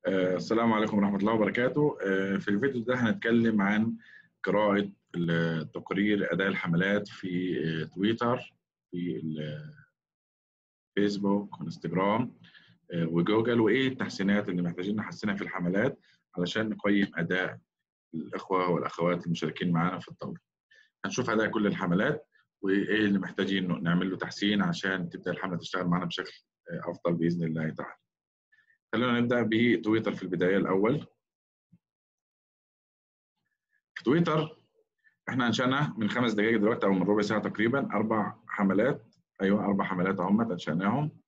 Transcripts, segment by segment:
آه، السلام عليكم ورحمة الله وبركاته آه، في الفيديو ده هنتكلم عن قراءة تقرير أداء الحملات في آه، تويتر في فيسبوك وانستجرام وجوجل وإيه التحسينات اللي محتاجين نحسنها في الحملات علشان نقيم أداء الإخوة والأخوات المشاركين معانا في الدورة. هنشوف أداء كل الحملات وإيه اللي محتاجين نعمل له تحسين عشان تبدأ الحملة تشتغل معانا بشكل أفضل بإذن الله تعالى. خلينا نبدأ بتويتر في البداية الأول في تويتر احنا انشأنا من خمس دقائق دلوقتي أو من ربع ساعة تقريبا أربع حملات أيوه أربع حملات أهم أنشأناهم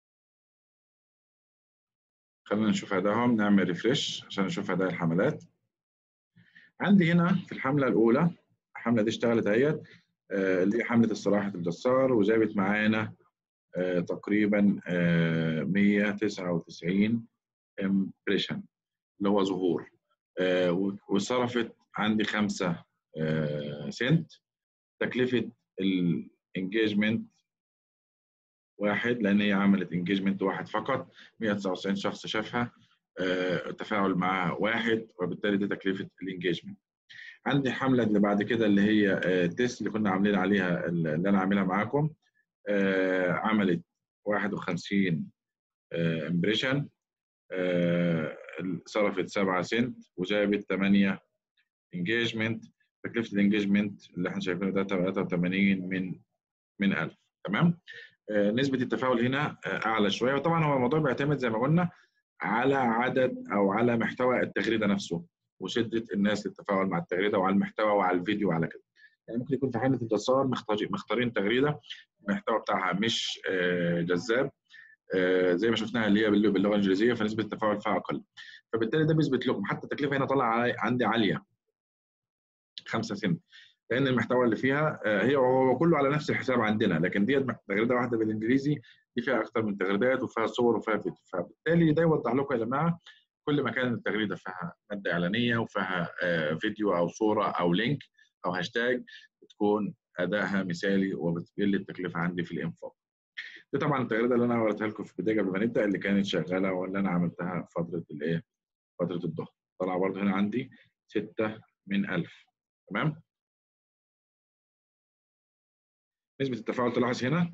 خلينا نشوف أدائهم نعمل ريفرش عشان نشوف أداء الحملات عندي هنا في الحملة الأولى الحملة دي اشتغلت اهيت اللي هي حملة الصلاح الجسار وجابت معانا آه تقريبا آه 199 امبريشن اللي هو ظهور آه وصرفت عندي 5 سنت تكلفة الانجيجمنت واحد لان هي عملت انجيجمنت واحد فقط 199 شخص شافها التفاعل معها واحد وبالتالي دي تكلفة الانجيجمنت عندي الحملة اللي بعد كده اللي هي تيست اللي كنا عاملين عليها اللي انا عاملها معاكم آه عملت 51 آه امبريشن آه صرفت 7 سنت وجابت 8 انجيجمنت تكلفه الانجيجمنت اللي احنا شايفينه ده 83 من من 1000 تمام نسبه التفاعل هنا اعلى شويه وطبعا هو الموضوع بيعتمد زي ما قلنا على عدد او على محتوى التغريده نفسه وشده الناس للتفاعل مع التغريده وعلى المحتوى وعلى الفيديو وعلى كده يعني ممكن يكون في حاله الجسار مختارين تغريده المحتوى بتاعها مش جذاب زي ما شفناها اللي هي باللغه الانجليزيه فنسبه التفاعل فيها اقل فبالتالي ده بيثبت لكم حتى التكلفه هنا طالعه عندي عاليه 5 سنت لان المحتوى اللي فيها هي هو كله على نفس الحساب عندنا لكن ديت تغريده واحده بالانجليزي دي فيها اكثر من تغريدات وفيها صور وفيها فيديو فبالتالي ده يوضح لكم يا جماعه كل ما كانت التغريده فيها ماده اعلانيه وفيها فيديو او صوره او لينك او هاشتاج بتكون ادائها مثالي وبتقل التكلفه عندي في الانفاق. دي طبعا التغريده اللي انا وريتها لكم في البدايه قبل ما نبدا اللي كانت شغاله واللي انا عملتها فتره الايه؟ فتره الظهر. طلع برضه هنا عندي 6 من 1000 تمام؟ نسبه التفاعل تلاحظ هنا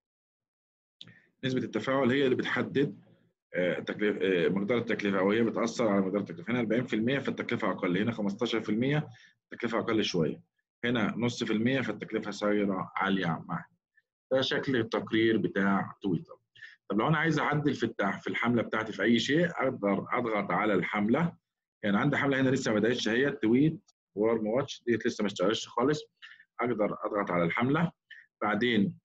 نسبه التفاعل هي اللي بتحدد التكلفه مقدار التكلفه او هي بتاثر على مقدار التكلفه هنا 40% فالتكلفه اقل هنا 15% التكلفه اقل شويه هنا نص في المية فالتكلفه صايره عاليه معايا ده شكل التقرير بتاع تويتر طب لو انا عايز اعدل في التح في الحمله بتاعتي في اي شيء اقدر اضغط على الحمله يعني عندي حمله هنا لسه ما بداتش هي تويت وارم واتش ديت لسه ما اشتغلتش خالص اقدر اضغط على الحمله بعدين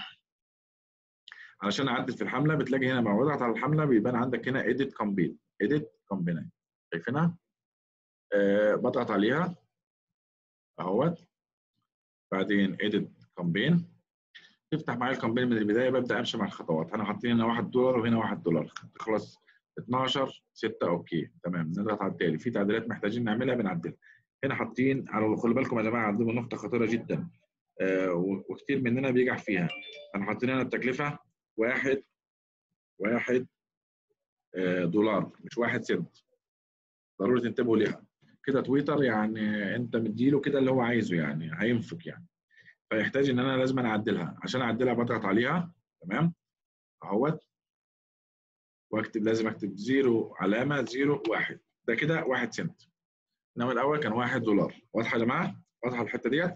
علشان اعدل في الحمله بتلاقي هنا لما بضغط على الحمله بيبان عندك هنا edit كومبين edit كومبين شايفينها؟ أه بضغط عليها اهوت بعدين edit كومبين تفتح معايا الكومبين من البدايه ببدا امشي مع الخطوات انا حاطين هنا 1 دولار وهنا 1 دولار تخلص 12 6 اوكي تمام نضغط على التالي في تعديلات محتاجين نعملها بنعدلها هنا حاطين على خلي بالكم يا جماعه عندهم نقطه خطيره جدا آه وكتير مننا بيجح فيها انا حاطين هنا التكلفه واحد واحد آه دولار مش واحد سنت ضروري تنتبهوا ليها كده تويتر يعني انت مديله كده اللي هو عايزه يعني هينفق يعني فيحتاج ان انا لازم اعدلها عشان اعدلها بضغط عليها تمام اهوت واكتب لازم اكتب زيرو علامه زيرو واحد ده كده واحد سنت انما الاول كان واحد دولار واضحه يا جماعه واضحه الحته ديت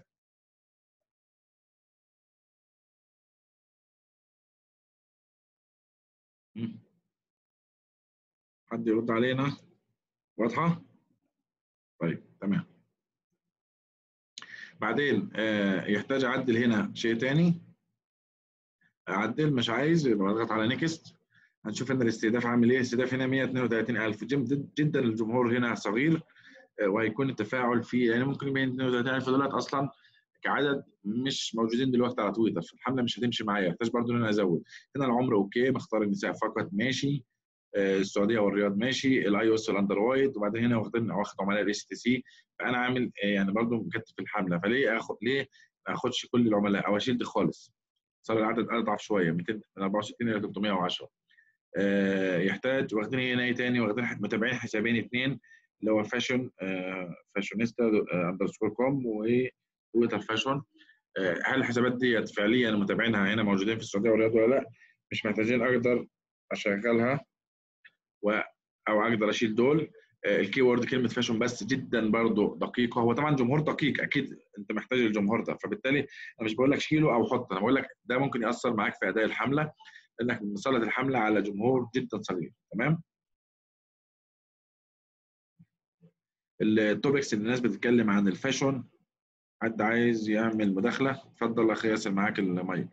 حد يرد علينا واضحه طيب تمام بعدين آه يحتاج اعدل هنا شيء تاني اعدل مش عايز يبقى اضغط على نيكست هنشوف ان الاستهداف عامل ايه الاستهداف هنا 132000 جدا الجمهور هنا صغير آه وهيكون التفاعل فيه يعني ممكن 132000 دولار اصلا كعدد مش موجودين دلوقتي على تويتر فالحمله مش هتمشي معايا يحتاج برضه ان انا ازود هنا العمر اوكي مختار النساء فقط ماشي السعوديه والرياض ماشي الاي او اس والاندر وايد وبعدين هنا واخدين واخد عملاء الاس تي سي فانا عامل يعني برضه مكتف الحمله فليه اخد ليه ما اخدش كل العملاء او اشيل دي خالص صار العدد اضعف شويه 200 من 64 الى 310 آه، يحتاج واخدين هنا ايه تاني واخدين متابعين حسابين اثنين اللي هو فاشن فاشونيستا اندرسكور كوم وتويتر فاشون هل الحسابات ديت فعليا متابعينها هنا موجودين في السعوديه والرياض ولا لا مش محتاجين اقدر اشغلها و او اقدر اشيل دول الكي وورد كلمه فاشن بس جدا برضه دقيقه هو طبعا جمهور دقيق اكيد انت محتاج الجمهور ده فبالتالي انا مش بقول لك شيله او حط انا بقول لك ده ممكن ياثر معاك في اداء الحمله لانك مسلط الحمله على جمهور جدا صغير تمام التوبكس اللي الناس بتتكلم عن الفاشن حد عايز يعمل مداخله اتفضل اخي ياسر معاك المايك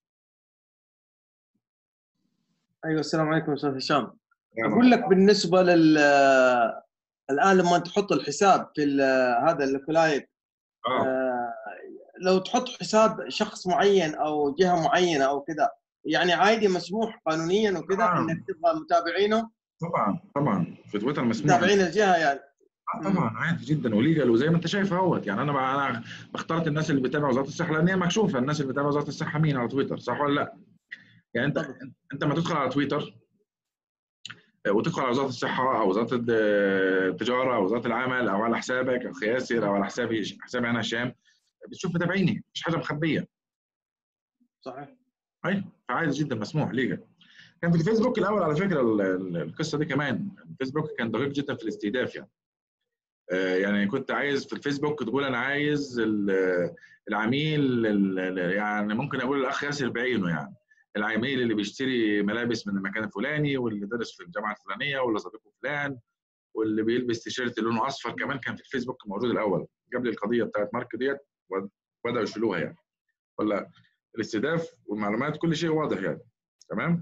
ايوه السلام عليكم استاذ هشام اقول لك بالنسبه لل الان لما تحط الحساب في هذا الكلايك آه. لو تحط حساب شخص معين او جهه معينه او كذا يعني عادي مسموح قانونيا وكذا انك تبغى متابعينه طبعا طبعا في تويتر مسموح متابعين الجهه يعني طبعا عادي جدا وليجل وزي ما انت شايف اهوت يعني انا انا اخترت الناس اللي بتتابع وزاره الصحه لان هي مكشوفه الناس اللي بتتابع وزاره الصحه مين على تويتر صح ولا لا؟ يعني انت انت ما تدخل على تويتر وتدخل على وزاره الصحه او وزاره التجاره او وزاره العمل او على حسابك او خياسر او على حسابي حسابي انا هشام بتشوف متابعيني مش حاجه مخبيه صحيح ايوه فعادي جدا مسموح ليجل كان في الفيسبوك الاول على فكره القصه دي كمان الفيسبوك كان دقيق جدا في الاستهداف يعني يعني كنت عايز في الفيسبوك تقول انا عايز العميل يعني ممكن اقول الاخ ياسر بعينه يعني العميل اللي بيشتري ملابس من المكان الفلاني واللي درس في الجامعه الفلانيه واللي صديقه فلان واللي بيلبس تيشيرت لونه اصفر كمان كان في الفيسبوك موجود الاول قبل القضيه بتاعت مارك ديت بداوا يشيلوها يعني ولا الاستهداف والمعلومات كل شيء واضح يعني تمام؟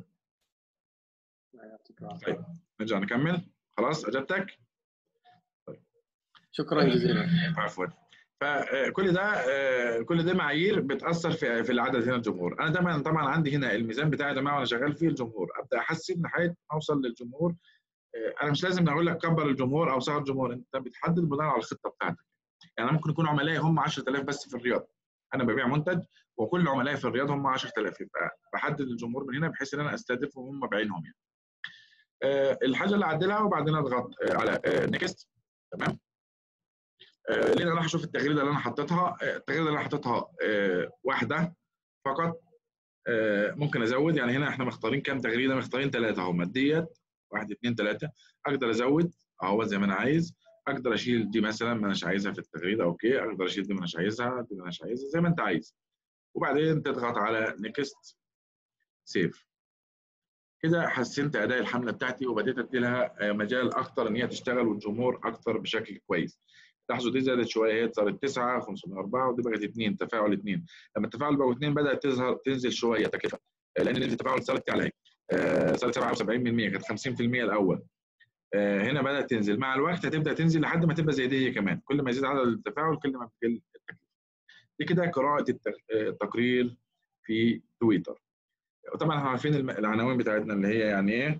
طيب نرجع نكمل خلاص اجابتك؟ طيب. شكرا جزيلا عفوا فكل ده كل ده معايير بتاثر في في العدد هنا الجمهور انا دايما طبعا عندي هنا الميزان بتاعي يا جماعه وانا شغال فيه الجمهور ابدا احسن لحد ما اوصل للجمهور انا مش لازم اقول لك كبر الجمهور او صغر الجمهور انت بتحدد بناء على الخطه بتاعتك يعني ممكن يكون عملائي هم 10000 بس في الرياض انا ببيع منتج وكل عملائي في الرياض هم 10000 يبقى بحدد الجمهور من هنا بحيث ان انا استهدفهم هم بعينهم يعني الحاجه اللي اعدلها وبعدين اضغط على نيكست تمام لان انا هشوف التغريده اللي انا حطيتها التغريده اللي انا حطيتها واحده فقط ممكن ازود يعني هنا احنا مختارين كام تغريده مختارين ثلاثه اهو ديت واحد اثنين ثلاثه اقدر ازود اهو زي ما انا عايز اقدر اشيل دي مثلا ما اناش عايزها في التغريده اوكي اقدر اشيل دي ما اناش عايزها دي ما اناش عايزها زي ما انت عايز وبعدين تضغط على نيكست سيف كده حسنت اداء الحمله بتاعتي وبديت ادي لها مجال اكتر ان هي تشتغل والجمهور اكتر بشكل كويس لاحظوا دي زادت شويه هي صارت 9 504 ودي بقت 2 تفاعل 2 لما التفاعل بقوا 2 بدات تظهر تنزل شويه تكلفه لان التفاعل صارت تعلى صارت 77% كانت 50% الاول هنا بدات تنزل مع الوقت هتبدا تنزل لحد ما تبقى زي دي كمان كل ما يزيد عدد التفاعل كل ما بتقل التكلفه دي كده قراءه التقرير في تويتر وطبعا احنا عارفين العناوين بتاعتنا اللي هي يعني ايه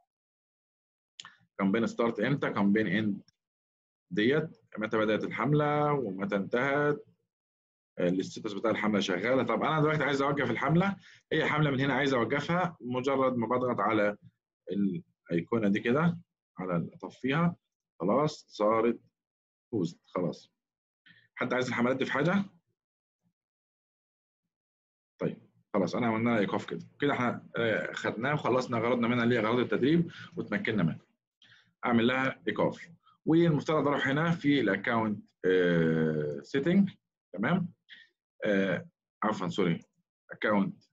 كامبين ستارت امتى كامبين اند ديت متى بدات الحمله ومتى انتهت الاستاتس بتاع الحمله شغاله طب انا دلوقتي عايز اوقف الحمله هي حمله من هنا عايز اوقفها مجرد ما بضغط على الايقونه دي كده على اطفيها خلاص صارت بوست خلاص حد عايز الحملات دي في حاجه طيب خلاص انا عملنا ايقاف كده كده احنا خدناه وخلصنا غرضنا منها اللي هي غرض التدريب وتمكنا منها اعمل لها ايقاف والمفترض اروح هنا في الاكونت سيتنج تمام آه عفوا سوري اكونت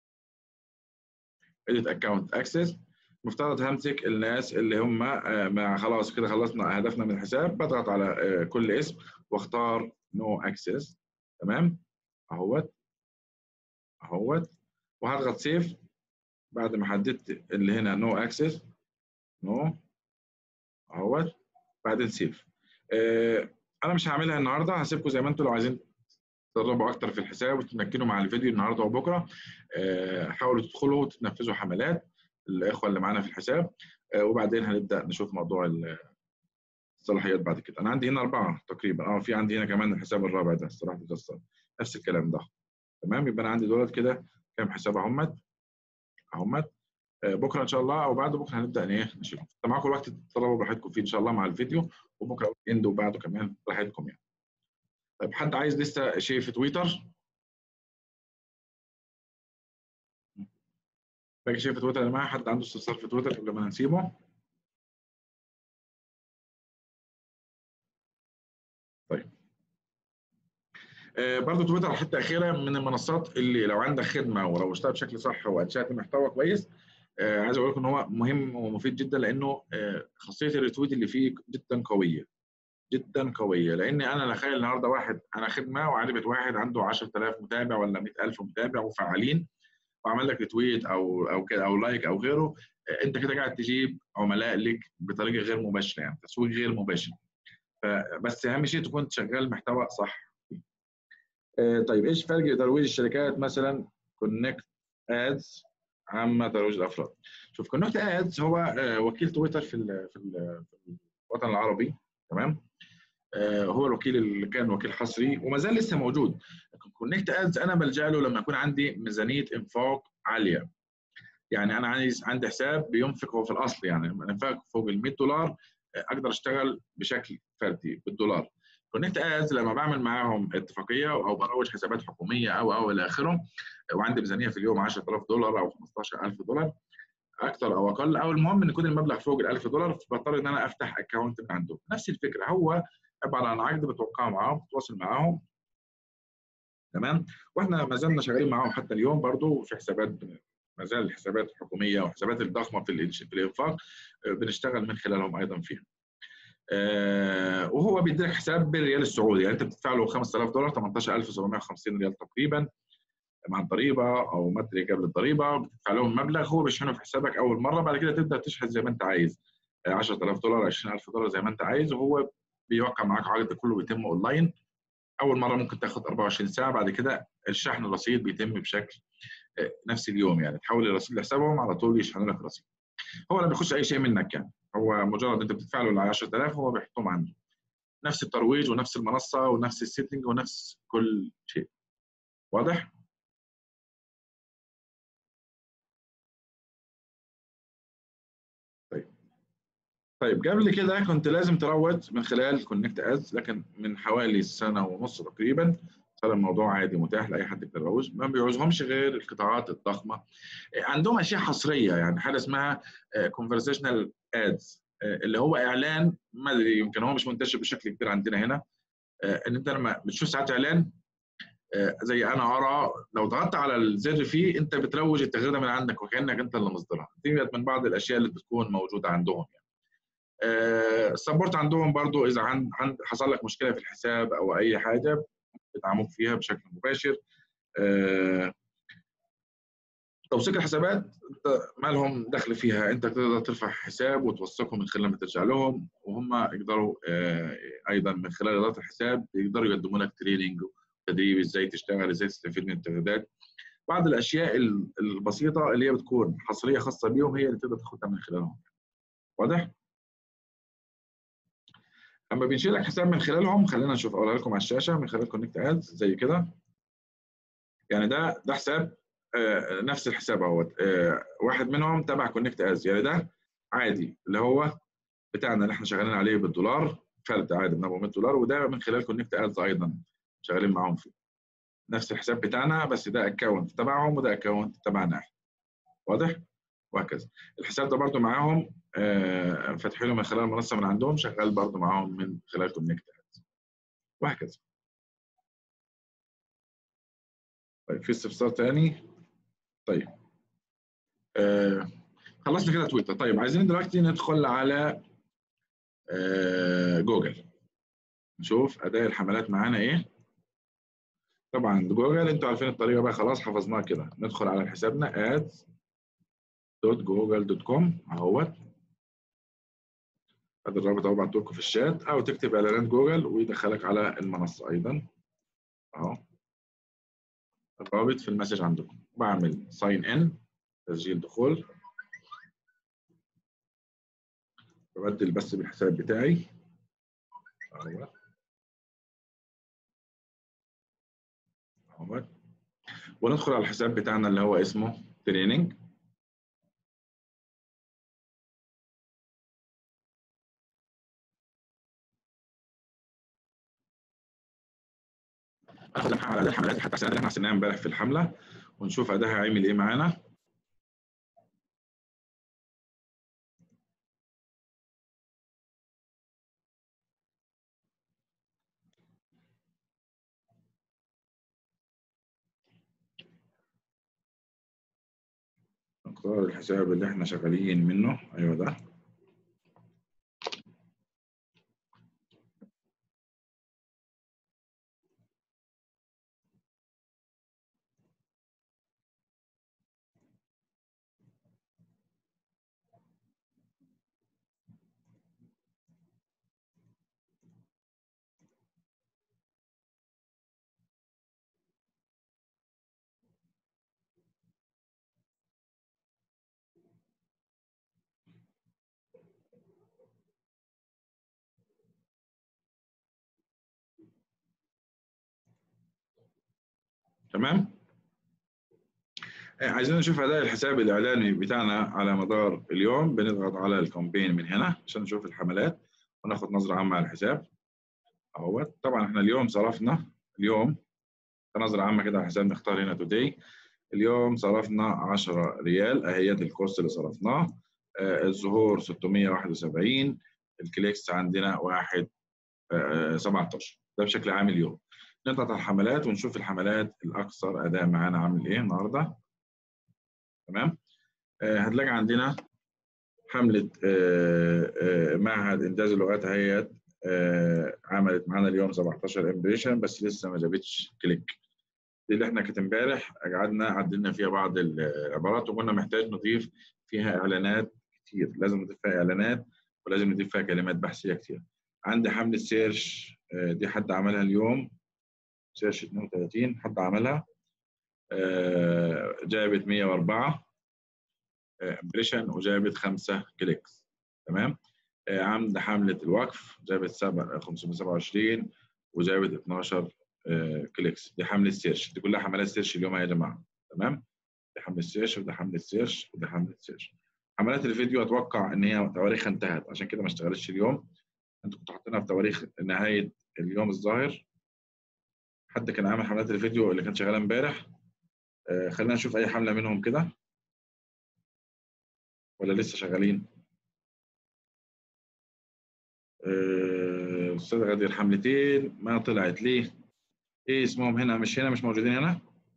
اديت اكونت اكسس مفترض همسك الناس اللي هم آه ما خلاص كده خلصنا هدفنا من الحساب بضغط على آه كل اسم واختار نو no اكسس تمام اهوت اهوت وهضغط سيف بعد ما حددت اللي هنا نو اكسس نو اهوت بعدين سيف آه انا مش هعملها النهارده هسيبكم زي ما انتم لو عايزين تدربوا اكتر في الحساب وتتمكنوا مع الفيديو النهارده وبكره آه حاولوا تدخلوا وتنفذوا حملات الاخوه اللي معانا في الحساب آه وبعدين هنبدا نشوف موضوع الصلاحيات بعد كده انا عندي هنا اربعه تقريبا اه في عندي هنا كمان الحساب الرابع ده الصراحه بتكسر نفس الكلام ده تمام يبقى انا عندي دولت كده كام حساب اهمت اهمت بكره ان شاء الله او بعد بكره هنبدا ايه نشيلهم معاكم الوقت تطلبوا براحتكم فيه ان شاء الله مع الفيديو وبكره اند وبعده كمان براحتكم يعني طيب حد عايز لسه شيء في تويتر باقي شيء في تويتر يا جماعه حد عنده استفسار في تويتر قبل ما نسيبه طيب آه برضه تويتر حته اخيره من المنصات اللي لو عندك خدمه ولو اشتغلت بشكل صح وانشات محتوى كويس آه عايز اقول لكم ان هو مهم ومفيد جدا لانه آه خاصيه الريتويت اللي فيه جدا قويه جدا قويه لان انا تخيل النهارده واحد انا خدمه وعجبت واحد عنده 10000 متابع ولا 100000 متابع وفعالين وعمل لك ريتويت او او كده او لايك او غيره انت كده قاعد تجيب عملاء لك بطريقه غير مباشره يعني تسويق غير مباشر بس اهم شيء تكون شغال محتوى صح طيب ايش فرق ترويج الشركات مثلا كونكت ادز عما ترويج الافراد شوف كونكت ادز هو وكيل تويتر في في الوطن العربي تمام هو الوكيل اللي كان وكيل حصري وما زال لسه موجود لكن كونكت ادز انا بلجا له لما يكون عندي ميزانيه انفاق عاليه يعني انا عايز عندي حساب بينفق هو في الاصل يعني لما انفاق فوق ال 100 دولار اقدر اشتغل بشكل فردي بالدولار كونكت ادز لما بعمل معاهم اتفاقيه او بروج حسابات حكوميه او او الى اخره وعندي ميزانيه في اليوم 10000 دولار او 15000 دولار اكثر او اقل او المهم ان يكون المبلغ فوق ال 1000 دولار فبضطر ان انا افتح اكونت من عندهم نفس الفكره هو عباره عن عقد بتوقعه معاهم بتواصل معاهم تمام واحنا ما زلنا شغالين معاهم حتى اليوم برضو في حسابات ما زال الحسابات الحكوميه والحسابات الضخمه في في الانفاق بنشتغل من خلالهم ايضا فيها. آه وهو بيديلك حساب بالريال السعودي يعني انت بتدفع له 5000 دولار 18750 ريال تقريبا مع الضريبه او ما ادري قبل الضريبه بتدفع لهم مبلغ هو بيشحنه في حسابك اول مره بعد كده تبدا تشحن زي ما انت عايز 10000 دولار 20000 دولار زي ما انت عايز وهو بيوقع معاك عقد كله بيتم اونلاين اول مره ممكن تاخد 24 ساعه بعد كده الشحن الرصيد بيتم بشكل نفس اليوم يعني تحول الرصيد لحسابهم على طول يشحنوا لك الرصيد هو لا بيخش اي شيء منك يعني هو مجرد انت بتدفع له ال 10000 هو بيحطهم عنده نفس الترويج ونفس المنصه ونفس السيتنج ونفس كل شيء واضح؟ طيب طيب قبل كده كنت لازم تروج من خلال كونكت ادز لكن من حوالي سنه ونص تقريبا صار الموضوع عادي متاح لاي حد يقدر يروج ما بيعوزهمش غير القطاعات الضخمه عندهم اشياء حصريه يعني حاجه اسمها كونفرزيشنال ادز اللي هو اعلان ما ادري يمكن هو مش منتشر بشكل كبير عندنا هنا ان انت لما بتشوف ساعات اعلان زي انا ارى لو ضغطت على الزر فيه انت بتروج التغيير ده من عندك وكانك انت اللي مصدرها دي من بعض الاشياء اللي بتكون موجوده عندهم يعني السبورت عندهم برضو اذا عند حصل لك مشكله في الحساب او اي حاجه بيدعموك فيها بشكل مباشر توثيق الحسابات ما لهم دخل فيها انت تقدر ترفع حساب وتوثقه من خلال ما ترجع لهم وهم يقدروا ايضا من خلال اداره الحساب يقدروا يقدموا لك تريننج تدريب ازاي تشتغل ازاي تستفيد من التغييرات بعض الاشياء البسيطه اللي هي بتكون حصريه خاصه بيهم هي اللي تقدر تاخدها من خلالهم واضح؟ اما بنشيل لك حساب من خلالهم خلينا نشوف اقولها لكم على الشاشه من خلال كونكت ادز زي كده يعني ده ده حساب آه نفس الحساب اهوت آه واحد منهم تبع كونكت ادز يعني ده عادي اللي هو بتاعنا اللي احنا شغالين عليه بالدولار فرد عادي ب 400 دولار وده من خلال كونكت ادز ايضا شغالين معاهم فيه نفس الحساب بتاعنا بس ده اكونت تبعهم وده اكونت تبعنا احنا واضح؟ وهكذا الحساب ده برضو معاهم آه فاتحينه من خلال المنصه من عندهم شغال برضو معاهم من خلال كونكت وهكذا طيب في استفسار تاني طيب آه خلصنا كده تويتر طيب عايزين دلوقتي ندخل على آه جوجل نشوف اداء الحملات معانا ايه طبعا جوجل انتوا عارفين الطريقه بقى خلاص حفظناها كده ندخل على حسابنا ads دوت جوجل دوت كوم اهوت ادي الرابط اهو بعته لكم في الشات او تكتب اعلانات جوجل ويدخلك على المنصه ايضا اهو الرابط في المسج عندكم بعمل ساين ان تسجيل دخول ببدل بس بالحساب بتاعي اهوت اهوت وندخل على الحساب بتاعنا اللي هو اسمه تريننج ناخد لمحه على اداء الحملات حتى السنه اللي احنا حسيناها امبارح في الحمله ونشوف ادائها عامل ايه معانا نختار الحساب اللي احنا شغالين منه ايوه ده تمام عايزين نشوف اداء الحساب الاعلاني بتاعنا على مدار اليوم بنضغط على الكامبين من هنا عشان نشوف الحملات وناخد نظره عامه على الحساب اهو طبعا احنا اليوم صرفنا اليوم نظره عامه كده على الحساب نختار هنا توداي اليوم صرفنا 10 ريال اهيت الكورس اللي صرفناه آه الظهور 671 الكليكس عندنا 1 آه 17 ده بشكل عام اليوم نضغط على الحملات ونشوف الحملات الاكثر اداء معانا عامل ايه النهارده تمام آه هتلاقي عندنا حمله آه آه معهد انجاز اللغات هي عملت معانا اليوم 17 امبريشن بس لسه ما جابتش كليك دي اللي احنا كانت امبارح قعدنا عدلنا فيها بعض العبارات وقلنا محتاج نضيف فيها اعلانات كتير لازم نضيف فيها اعلانات ولازم نضيف فيها كلمات بحثيه كتير عندي حمله سيرش دي حد عملها اليوم سيرش 32 حد عملها جابت 104 امبريشن وجابت 5 كليكس تمام عند حمله الوقف جابت 527 وجابت 12 كليكس دي حمله سيرش دي كلها حملات سيرش اليوم يا جماعه تمام دي حمله سيرش وده حمله سيرش وده حمله سيرش حملات الفيديو اتوقع ان هي تواريخها انتهت عشان كده ما اشتغلتش اليوم انتوا كنتوا حاطينها في تواريخ نهايه اليوم الظاهر حد كان عامل حملات الفيديو اللي كان شغال امبارح آه خلينا نشوف اي حمله منهم كده ولا لسه شغالين آه استاذ غدير حملتين ما طلعت ليه ايه اسمهم هنا مش هنا مش موجودين هنا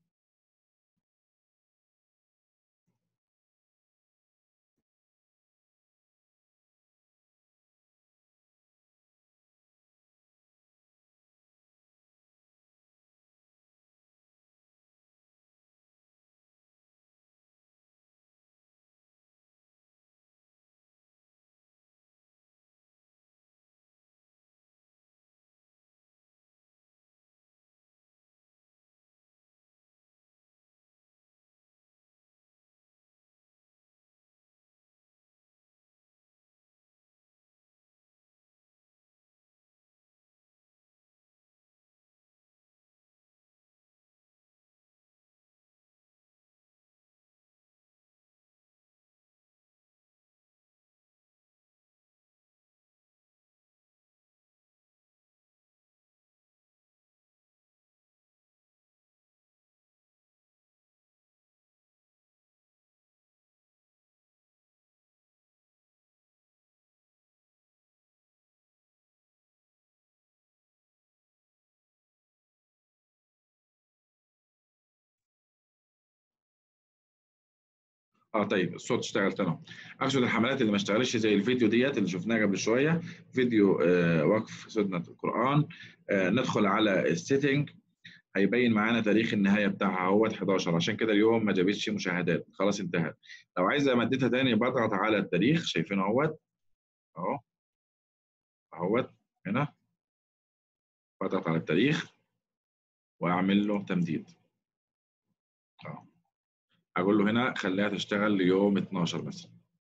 اه طيب الصوت اشتغل تمام اقصد الحملات اللي ما اشتغلتش زي الفيديو ديت اللي شفناها قبل شويه فيديو آه وقف سنه القران آه ندخل على السيتنج هيبين معانا تاريخ النهايه بتاعها اهوت 11 عشان كده اليوم ما جابتش مشاهدات خلاص انتهت لو عايز امددها تاني بضغط على التاريخ شايفين اهوت اهو اهوت هنا بضغط على التاريخ واعمل له تمديد اهو اقول له هنا خليها تشتغل ليوم 12 مثلا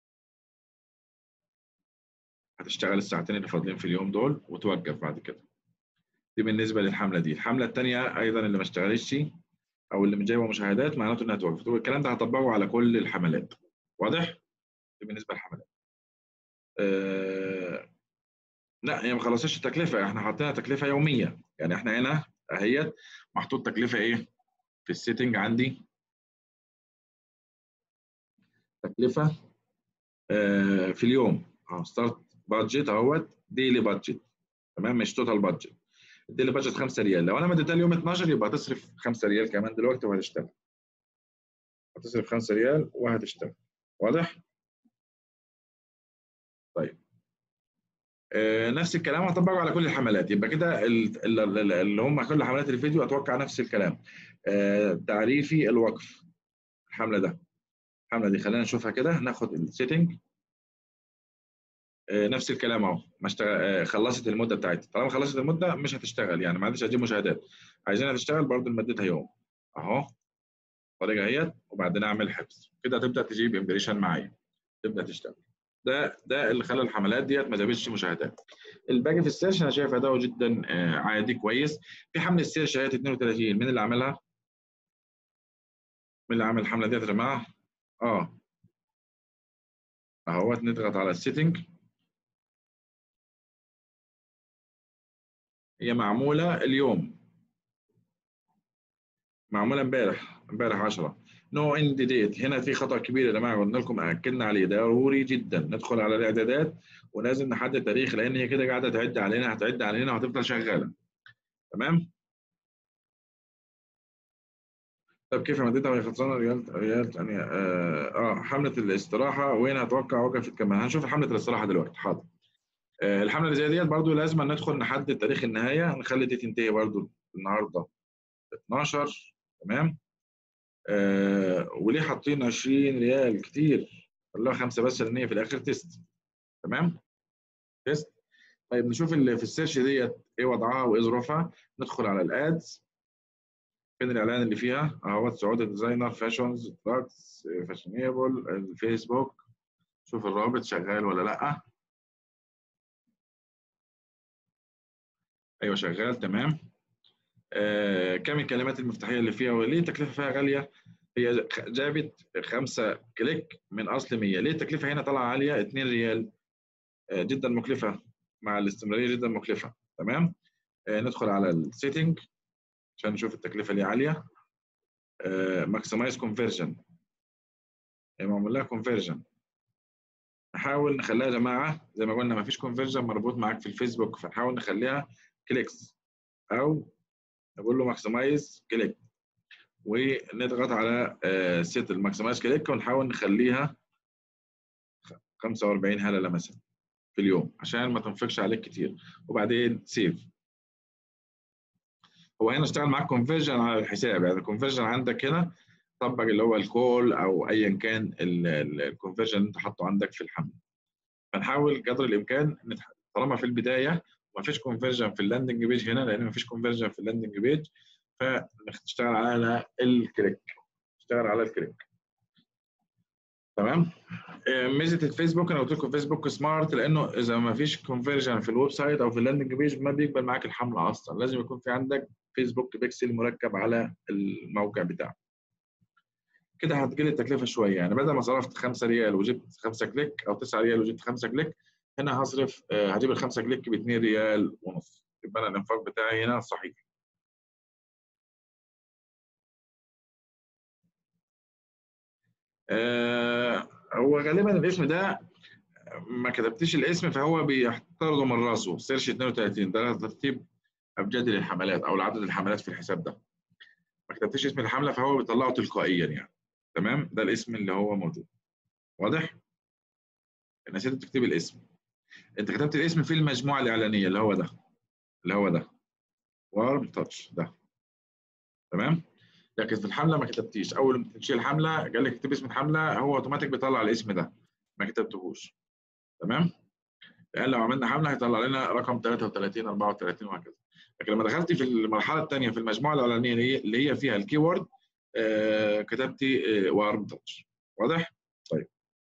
هتشتغل الساعتين اللي فاضلين في اليوم دول وتوقف بعد كده دي بالنسبه للحمله دي الحمله الثانيه ايضا اللي ما اشتغلتش او اللي مش جايبه مشاهدات معناته انها توقف الكلام ده هطبقه على كل الحملات واضح دي بالنسبه للحملات أه... لا هي ما خلصتش التكلفه احنا حاطينها تكلفه يوميه يعني احنا هنا اهيت محطوط تكلفه ايه في السيتنج عندي تكلفه آه في اليوم اه ستارت بادجت اهوت ديلي بادجت تمام مش توتال بادجت الديلي بادجت 5 ريال لو انا مديتها اليوم 12 يبقى هتصرف 5 ريال كمان دلوقتي وهتشتغل هتصرف 5 ريال وهتشتغل واضح؟ طيب آه نفس الكلام هطبقه على كل الحملات يبقى كده اللي هم كل حملات الفيديو اتوقع نفس الكلام آه تعريفي الوقف الحمله ده الحمله دي خلينا نشوفها كده ناخد السيتنج آه نفس الكلام اهو ما اشتغل خلصت المده بتاعتها طالما خلصت المده مش هتشتغل يعني ما عادش هتجيب مشاهدات عايزينها تشتغل برضه مدتها يوم اهو الطريقه اهيت وبعدين اعمل حفظ كده هتبدا تجيب امبريشن معايا تبدا تشتغل ده ده اللي خلى الحملات ديت ما جابتش مشاهدات الباقي في السيرش انا شايف اداؤه جدا عادي كويس في حمله السيرش اهيت 32 مين اللي عملها؟ مين اللي عمل الحمله ديت يا جماعه؟ اه اهوت نضغط على السيتنج هي معموله اليوم معموله امبارح امبارح 10 نو اند ديت هنا في خطا كبير يا جماعه قلنا لكم اكدنا عليه ضروري جدا ندخل على الاعدادات ولازم نحدد تاريخ لان هي كده قاعده تعد علينا هتعد علينا وهتفضل شغاله تمام طب كيف مدتها وهي خلصانه ريال ريال ثانيه اه, آه حمله الاستراحه وين اتوقع وقفت كمان هنشوف حمله الاستراحه دلوقتي حاضر آه الحمله اللي زي ديت برضو لازم ندخل نحدد تاريخ النهايه نخلي دي تنتهي برضو النهارده 12 تمام آه وليه حاطين 20 ريال كتير خلوها خمسه بس لان هي في الاخر تيست تمام تيست طيب نشوف اللي في السيرش ديت ايه وضعها وايه ظروفها ندخل على الادز فين الاعلان اللي فيها اهوت سعودي ديزاينر فاشونز تراكس فاشونيبل الفيسبوك شوف الرابط شغال ولا لا ايوه شغال تمام آه كم الكلمات المفتاحيه اللي فيها وليه التكلفه فيها غاليه هي جابت خمسة كليك من اصل 100 ليه التكلفه هنا طالعه عاليه 2 ريال آه جدا مكلفه مع الاستمراريه جدا مكلفه تمام آه ندخل على السيتنج عشان نشوف التكلفه اللي عاليه ماكسمايز كونفرجن هي معمول لها كونفرجن نحاول نخليها يا جماعه زي ما قلنا ما فيش كونفرجن مربوط معاك في الفيسبوك فنحاول نخليها كليكس او نقول له ماكسمايز كليك ونضغط على سيت الماكسمايز كليك ونحاول نخليها 45 هلله مثلا في اليوم عشان ما تنفقش عليك كتير وبعدين سيف هو هنا اشتغل معاك كونفرجن على الحساب يعني الكونفرجن عندك هنا طبق اللي هو الكول او ايا كان الكونفرجن اللي انت حاطه عندك في الحمل فنحاول قدر الامكان طالما في البدايه ما فيش كونفرجن في اللاندنج بيج هنا لان ما فيش كونفرجن في اللاندنج بيج فنشتغل على الكليك نشتغل على الكليك تمام ميزه الفيسبوك انا قلت لكم فيسبوك سمارت لانه اذا ما فيش كونفرجن في الويب سايت او في اللاندنج بيج ما بيقبل معاك الحمله اصلا لازم يكون في عندك فيسبوك بيكسل مركب على الموقع بتاعك كده هتجيلي التكلفه شويه يعني بدل ما صرفت 5 ريال وجبت 5 كليك او 9 ريال وجبت 5 كليك هنا هصرف هجيب ال 5 كليك ب 2 ريال ونص يبقى انا الانفاق بتاعي هنا صحيح آه هو غالبا الاسم ده ما كتبتش الاسم فهو بيحترضه من راسه سيرش 32 ده ترتيب ابجدي للحملات او عدد الحملات في الحساب ده ما كتبتش اسم الحمله فهو بيطلعه تلقائيا يعني تمام ده الاسم اللي هو موجود واضح نسيت تكتب الاسم انت كتبت الاسم في المجموعه الاعلانيه اللي هو ده اللي هو ده وارم تاتش ده تمام لكن في الحمله ما كتبتيش اول ما تشيل الحمله قال لك اكتب اسم الحمله هو اوتوماتيك بيطلع الاسم ده ما كتبتهوش تمام لان لو عملنا حمله هيطلع لنا رقم 33 34 وهكذا لكن لما دخلتي في المرحله الثانيه في المجموعه الاولانيه اللي هي فيها الكي وورد آه كتبتي آه وارم تاتش واضح؟ طيب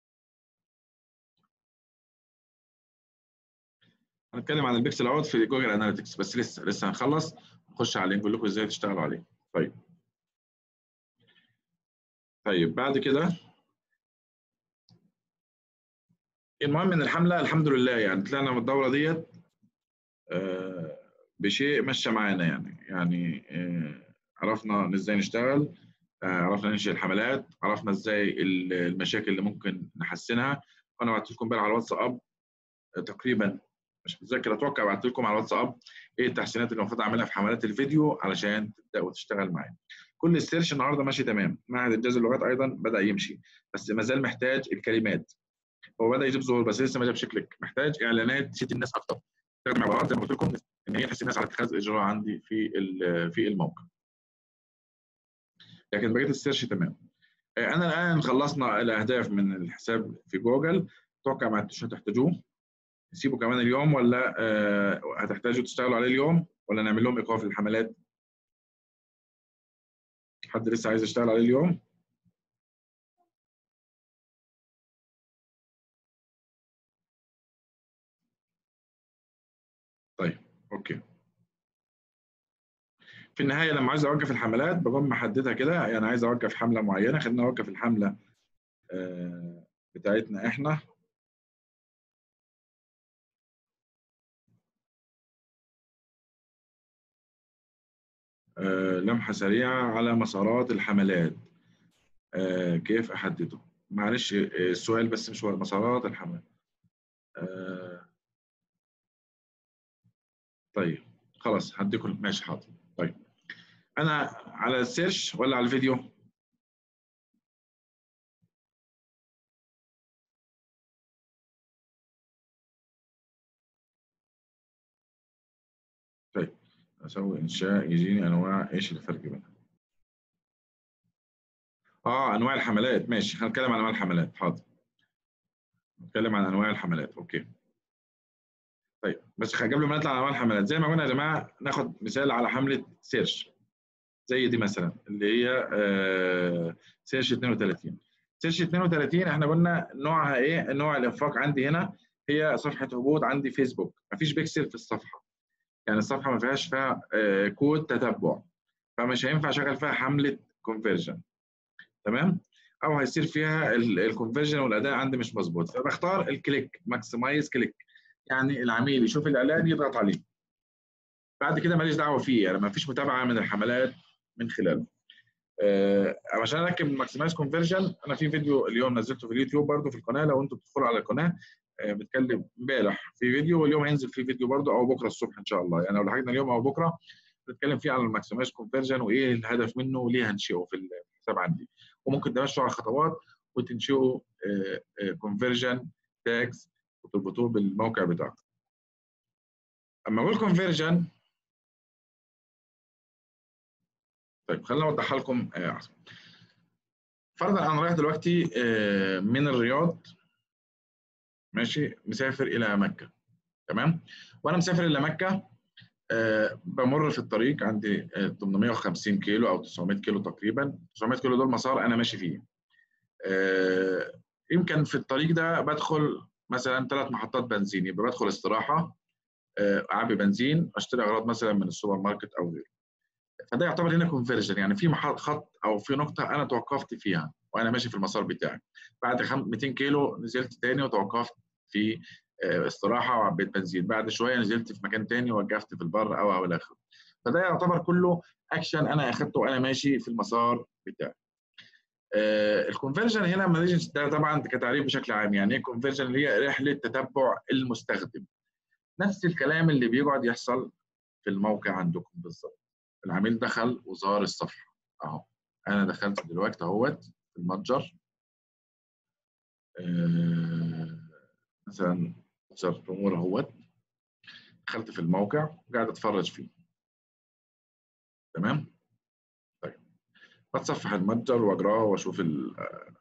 هنتكلم عن البيكسل اوت في جوجل اناليتكس بس لسه لسه هنخلص نخش عليه نقول لكم ازاي تشتغلوا عليه طيب طيب بعد كده المهم ان الحمله الحمد لله يعني طلعنا من الدوره ديت بشيء مشى معانا يعني يعني عرفنا ازاي نشتغل عرفنا ننشئ الحملات عرفنا ازاي المشاكل اللي ممكن نحسنها وانا بعت لكم امبارح على الواتساب تقريبا مش متذكر اتوقع بعت لكم على الواتساب ايه التحسينات اللي المفروض اعملها في حملات الفيديو علشان تبداوا تشتغل معايا كل السيرش النهارده ماشي تمام معهد انجاز اللغات ايضا بدا يمشي بس ما زال محتاج الكلمات هو بدا يجيب ظهور بس لسه ما جابش كليك محتاج اعلانات تشد الناس اكتر تستخدم عبارات زي ما قلت لكم ان هي تحس الناس على اتخاذ اجراء عندي في في الموقع لكن بقيه السيرش تمام انا الان خلصنا الاهداف من الحساب في جوجل اتوقع ما هتحتاجوه نسيبه كمان اليوم ولا هتحتاجوا تشتغلوا عليه اليوم ولا نعمل لهم ايقاف للحملات حد لسه عايز يشتغل عليه اليوم طيب اوكي في النهايه لما عايز اوقف الحملات بقوم محددها كده يعني عايز اوقف حمله معينه خلينا اوقف الحمله بتاعتنا احنا لمحه سريعه على مسارات الحملات كيف احدده معلش السؤال بس مش هو مسارات الحملات طيب خلاص هديكم ماشي حاضر طيب انا على السيرش ولا على الفيديو طيب اسوي انشاء يجيني انواع ايش الفرق بينها اه انواع الحملات ماشي هنتكلم عن انواع الحملات حاضر نتكلم عن انواع الحملات اوكي طيب بس قبل ما نطلع على انواع الحملات زي ما قلنا يا جماعه ناخد مثال على حمله سيرش زي دي مثلا اللي هي آه سيرش 32 سيرش 32 احنا قلنا نوعها ايه نوع الانفاق عندي هنا هي صفحه هبوط عندي فيسبوك مفيش بيكسل في الصفحه يعني الصفحه ما فيهاش فيها آه كود تتبع فمش هينفع اشغل فيها حمله كونفرجن تمام او هيصير فيها الكونفرجن والاداء عندي مش مظبوط فبختار الكليك ماكسمايز كليك يعني العميل يشوف الاعلان يضغط عليه بعد كده ماليش دعوه فيه يعني ما فيش متابعه من الحملات من خلاله آه عشان اركب الماكسمايز كونفرجن انا في فيديو اليوم نزلته في اليوتيوب برده في القناه لو انتم بتدخلوا على القناه آه بتكلم امبارح في فيديو واليوم هينزل في فيديو برده او بكره الصبح ان شاء الله يعني لو لحقنا اليوم او بكره بنتكلم فيه على الماكسمايز كونفرجن وايه الهدف منه وليه هنشئه في الحساب عندي وممكن تمشوا على الخطوات وتنشئوا كونفرجن تاجز وتربطوه بالموقع بتاعكم اما اقول كونفرجن طيب خلينا اوضحها لكم احسن فرضا انا رايح دلوقتي من الرياض ماشي مسافر الى مكه تمام وانا مسافر الى مكه بمر في الطريق عندي 850 كيلو او 900 كيلو تقريبا 900 كيلو دول مسار انا ماشي فيه يمكن في الطريق ده بدخل مثلا ثلاث محطات بنزين يبقى بدخل استراحه اعبي بنزين اشتري اغراض مثلا من السوبر ماركت او غيره فده يعتبر هنا كونفرجن يعني في محط خط او في نقطه انا توقفت فيها وانا ماشي في المسار بتاعي بعد 200 كيلو نزلت تاني وتوقفت في استراحه وعبيت بنزين بعد شويه نزلت في مكان تاني وقفت في البر او او الى اخره فده يعتبر كله اكشن انا اخدته وانا ماشي في المسار بتاعي آه الكونفرجن هنا لما نيجي ده طبعا كتعريف بشكل عام يعني ايه كونفرجن اللي هي رحله تتبع المستخدم نفس الكلام اللي بيقعد يحصل في الموقع عندكم بالظبط العميل دخل وزار الصفحه اهو انا دخلت دلوقتي اهوت في المتجر آه مثلا متجر امور اهوت دخلت في الموقع قاعد اتفرج فيه تمام طيب بتصفح المتجر واقراه واشوف ال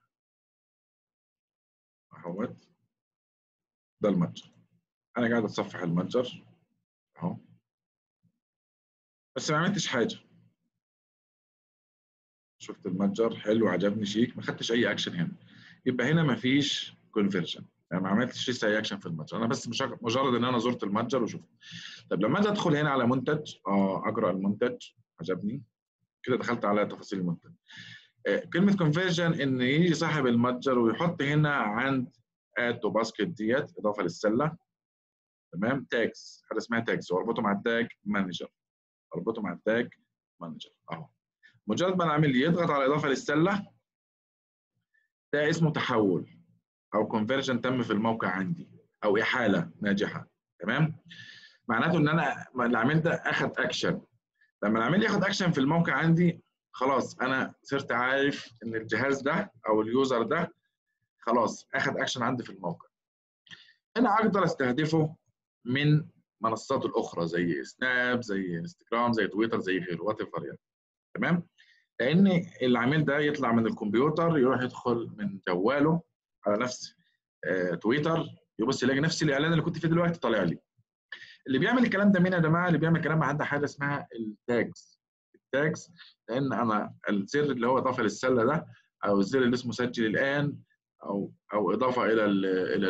اهوت ده المتجر انا قاعد اتصفح المتجر اهو بس ما عملتش حاجه شفت المتجر حلو عجبني شيك ما خدتش اي اكشن هنا يبقى هنا ما فيش كونفرجن يعني ما عملتش لسه اي اكشن في المتجر انا بس مش مجرد ان انا زرت المتجر وشفت طب لما اجي ادخل هنا على منتج اه اقرا المنتج عجبني كده دخلت على تفاصيل المنتج آه كلمه كونفرجن ان يجي صاحب المتجر ويحط هنا عند اد تو باسكت ديت اضافه للسله تمام تاجز حاجه اسمها تاجز واربطه مع التاج مانجر اربطه مع التاج مانجر اهو مجرد ما العميل يضغط على اضافه للسله ده اسمه تحول او كونفرجن تم في الموقع عندي او احاله ناجحه تمام معناته ان انا العميل ده اخذ اكشن لما العميل ياخد اكشن في الموقع عندي خلاص انا صرت عارف ان الجهاز ده او اليوزر ده خلاص اخذ اكشن عندي في الموقع انا اقدر استهدفه من منصات الاخرى زي سناب زي انستجرام زي تويتر زي غيره وات ايفر يعني تمام لان العميل ده يطلع من الكمبيوتر يروح يدخل من جواله على نفس آه تويتر يبص يلاقي نفس الاعلان اللي كنت فيه دلوقتي طالع لي اللي بيعمل الكلام ده مين يا جماعه اللي بيعمل الكلام عنده حاجه اسمها التاجز التاجز لان انا الزر اللي هو اضافه للسله ده او الزر اللي اسمه سجل الان او او اضافه الى ال الى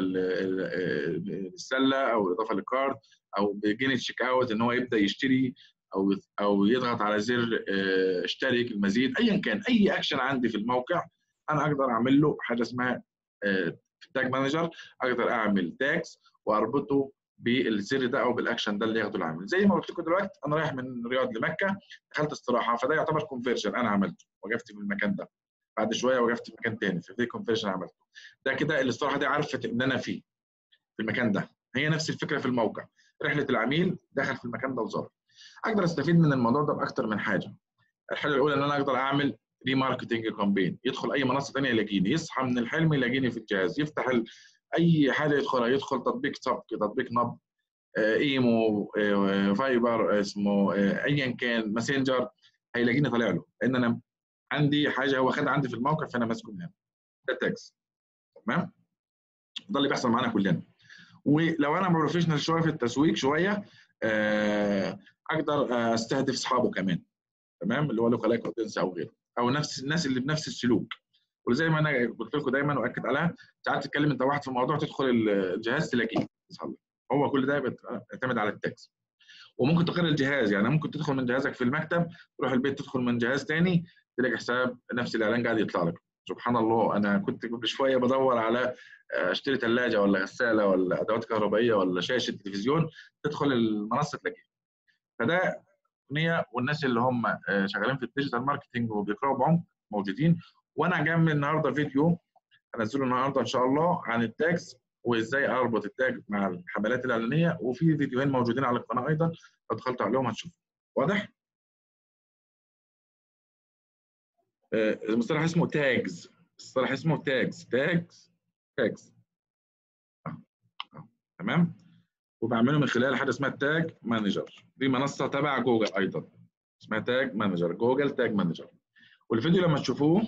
ال السله او اضافه للكارد او بيجين تشيك اوت ان هو يبدا يشتري او او يضغط على زر اشترك المزيد ايا كان اي اكشن عندي في الموقع انا اقدر اعمل له حاجه اسمها في التاج مانجر اقدر اعمل تاجز واربطه بالزر ده او بالاكشن ده اللي ياخده العامل زي ما قلت لكم دلوقتي انا رايح من الرياض لمكه دخلت استراحه فده يعتبر كونفرجن انا عملته وقفت في المكان ده بعد شويه وقفت في مكان تاني ففي كونفرجن عملته ده كده الاستراحه دي عرفت ان انا فيه في المكان ده هي نفس الفكره في الموقع رحله العميل دخل في المكان ده وزار اقدر استفيد من الموضوع ده باكثر من حاجه الحاجه الاولى ان انا اقدر اعمل ريماركتنج كامبين يدخل اي منصه ثانيه يلاقيني يصحى من الحلم يلاقيني في الجهاز يفتح ال... اي حاجه يدخلها يدخل تطبيق سبك تطبيق نبض ايمو فايبر اسمه ايا كان ماسنجر هيلاقيني طالع له لان انا عندي حاجه هو خد عندي في الموقع فانا ماسكه من هنا ده تاكس تمام ده اللي بيحصل معانا كلنا ولو انا بروفيشنال شويه في التسويق شويه اقدر استهدف اصحابه كمان تمام اللي هو لوكال لايك اودينس او غيره او نفس الناس اللي بنفس السلوك وزي ما انا قلت لكم دايما واكد عليها ساعات تتكلم انت واحد في موضوع تدخل الجهاز تلاقيه يصلي هو كل ده بيعتمد على التكست وممكن تغير الجهاز يعني ممكن تدخل من جهازك في المكتب تروح البيت تدخل من جهاز تاني تلاقي حساب نفس الاعلان قاعد يطلع لك سبحان الله انا كنت قبل شويه بدور على اشتري ثلاجه ولا غساله ولا ادوات كهربائيه ولا شاشه تلفزيون تدخل المنصه تلاقيها فده اغنيه والناس اللي هم شغالين في الديجيتال ماركتنج وبيقراوا بعمق موجودين وانا جاي النهارده فيديو هنزله النهارده ان شاء الله عن التاكس وازاي اربط التاج مع الحملات الاعلانيه وفي فيديوهين موجودين على القناه ايضا لو دخلت عليهم هتشوفوا واضح؟ المصطلح اسمه تاجز المصطلح اسمه تاجز تاجز تاجز تمام وبعمله من خلال حاجه اسمها تاج مانجر دي منصه تبع جوجل ايضا اسمها تاج مانجر جوجل تاج مانجر والفيديو لما تشوفوه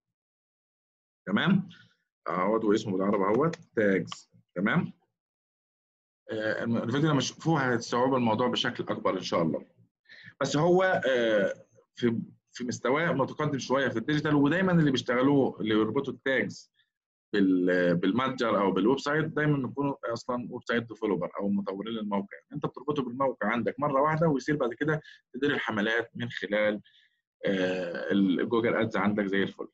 تمام اهوت واسمه بالعربي اهوت تاجز تمام آه الفيديو لما تشوفوه هتستوعبوا الموضوع بشكل اكبر ان شاء الله بس هو آه في في مستواه متقدم شويه في الديجيتال ودايما اللي بيشتغلوه اللي بيربطوا التاجز بالمتجر او بالويب سايت دايما بيكونوا اصلا ويب سايت ديفلوبر او مطورين للموقع انت بتربطه بالموقع عندك مره واحده ويصير بعد كده تدير الحملات من خلال آه الجوجل ادز عندك زي الفل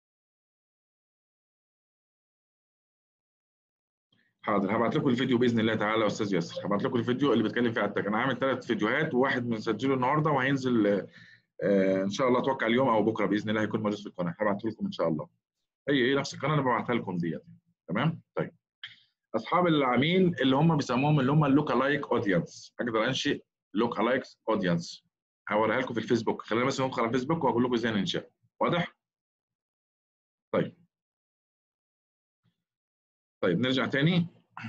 حاضر هبعت لكم الفيديو باذن الله تعالى يا استاذ ياسر هبعت لكم الفيديو اللي بيتكلم فيه على التاج انا عامل ثلاث فيديوهات وواحد مسجله النهارده وهينزل آه ان شاء الله اتوقع اليوم او بكره باذن الله هيكون موجود في القناه هبعته لكم ان شاء الله هي هي نفس القناه اللي ببعتها لكم ديت تمام طيب اصحاب العميل اللي هم بيسموهم اللي هم اللوكا لايك اودينس اقدر انشئ لوكا لايك اودينس هوريها لكم في الفيسبوك خلينا بس ندخل على الفيسبوك واقول لكم ازاي ننشئ واضح طيب طيب نرجع تاني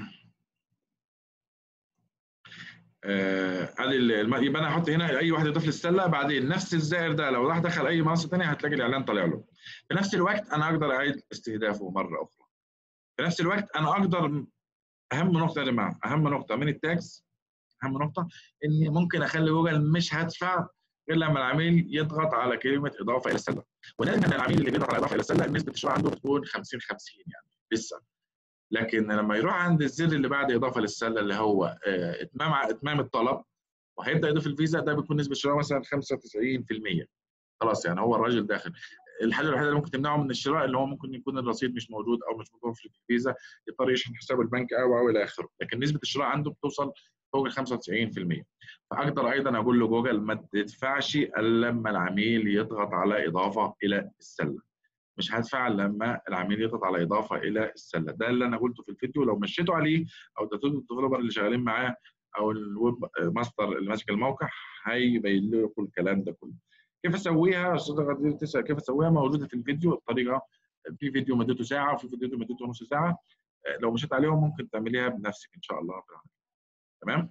ادي آه يبقى انا هحط هنا اي واحد يضيف للسله بعدين نفس الزائر ده لو راح دخل اي منصه ثانيه هتلاقي الاعلان طالع له في نفس الوقت انا اقدر اعيد استهدافه مره اخرى في نفس الوقت انا اقدر اهم نقطه يا جماعه اهم نقطه من التاكس اهم نقطه اني ممكن اخلي جوجل مش هدفع غير لما العميل يضغط على كلمه اضافه الى السله ودايما العميل اللي بيضغط على اضافه الى السله نسبه الشراء عنده بتكون 50 50 يعني لسه لكن لما يروح عند الزر اللي بعد اضافه للسله اللي هو اتمام اتمام الطلب وهيبدا يضيف الفيزا ده بيكون نسبه الشراء مثلا 95% خلاص يعني هو الراجل داخل الحاجه الوحيده اللي ممكن تمنعه من الشراء اللي هو ممكن يكون الرصيد مش موجود او مش متوفر في الفيزا يضطر يشحن حساب البنك او او الى اخره لكن نسبه الشراء عنده بتوصل فوق ال 95% فاقدر ايضا اقول له جوجل ما تدفعش الا لما العميل يضغط على اضافه الى السله مش هدفع لما العميل يضغط على اضافه الى السله ده اللي انا قلته في الفيديو لو مشيتوا عليه او اديتوا الديفلوبر اللي شغالين معاه او الويب ماستر اللي ماسك الموقع هيبين لكم الكلام ده كله كيف اسويها استاذ غدير تسال كيف اسويها موجوده في الفيديو الطريقه في فيديو مدته ساعه وفي فيديو مدته نص ساعه لو مشيت عليهم ممكن تعمليها بنفسك ان شاء الله تمام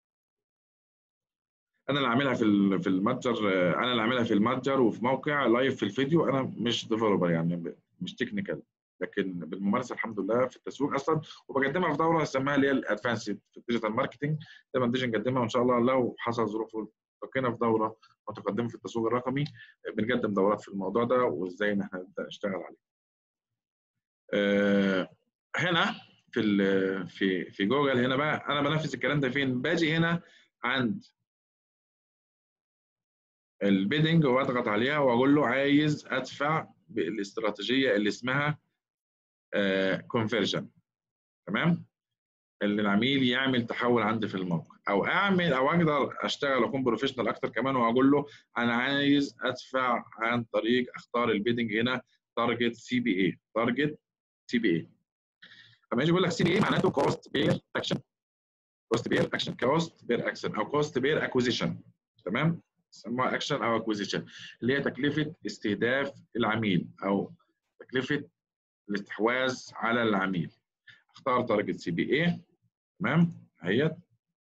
انا اللي عاملها في في المتجر انا اللي عاملها في المتجر وفي موقع لايف في الفيديو انا مش ديفلوبر يعني مش تكنيكال لكن بالممارسه الحمد لله في التسويق اصلا وبقدمها في دوره اسمها اللي هي الادفانسد في الديجيتال ماركتنج دايما نيجي نقدمها وان شاء الله لو حصل ظروف بقينا في دوره متقدمه في التسويق الرقمي بنقدم دورات في الموضوع ده وازاي ان احنا نبدا نشتغل عليه. أه هنا في في في جوجل هنا بقى انا بنفذ الكلام ده فين؟ باجي هنا عند البيدنج واضغط عليها واقول له عايز ادفع بالاستراتيجيه اللي اسمها كونفرجن تمام اللي العميل يعمل تحول عندي في الموقع او اعمل او اقدر اشتغل واكون بروفيشنال اكتر كمان واقول له انا عايز ادفع عن طريق اختار البيدنج هنا تارجت سي بي اي تارجت سي بي اي لما يجي يقول لك سي بي اي معناته كوست بير اكشن كوست بير اكشن كوست بير اكشن او كوست بير اكوزيشن تمام سموها اكشن او اكوزيشن اللي هي تكلفه استهداف العميل او تكلفه الاستحواذ على العميل اختار تارجت سي بي اي تمام اهيت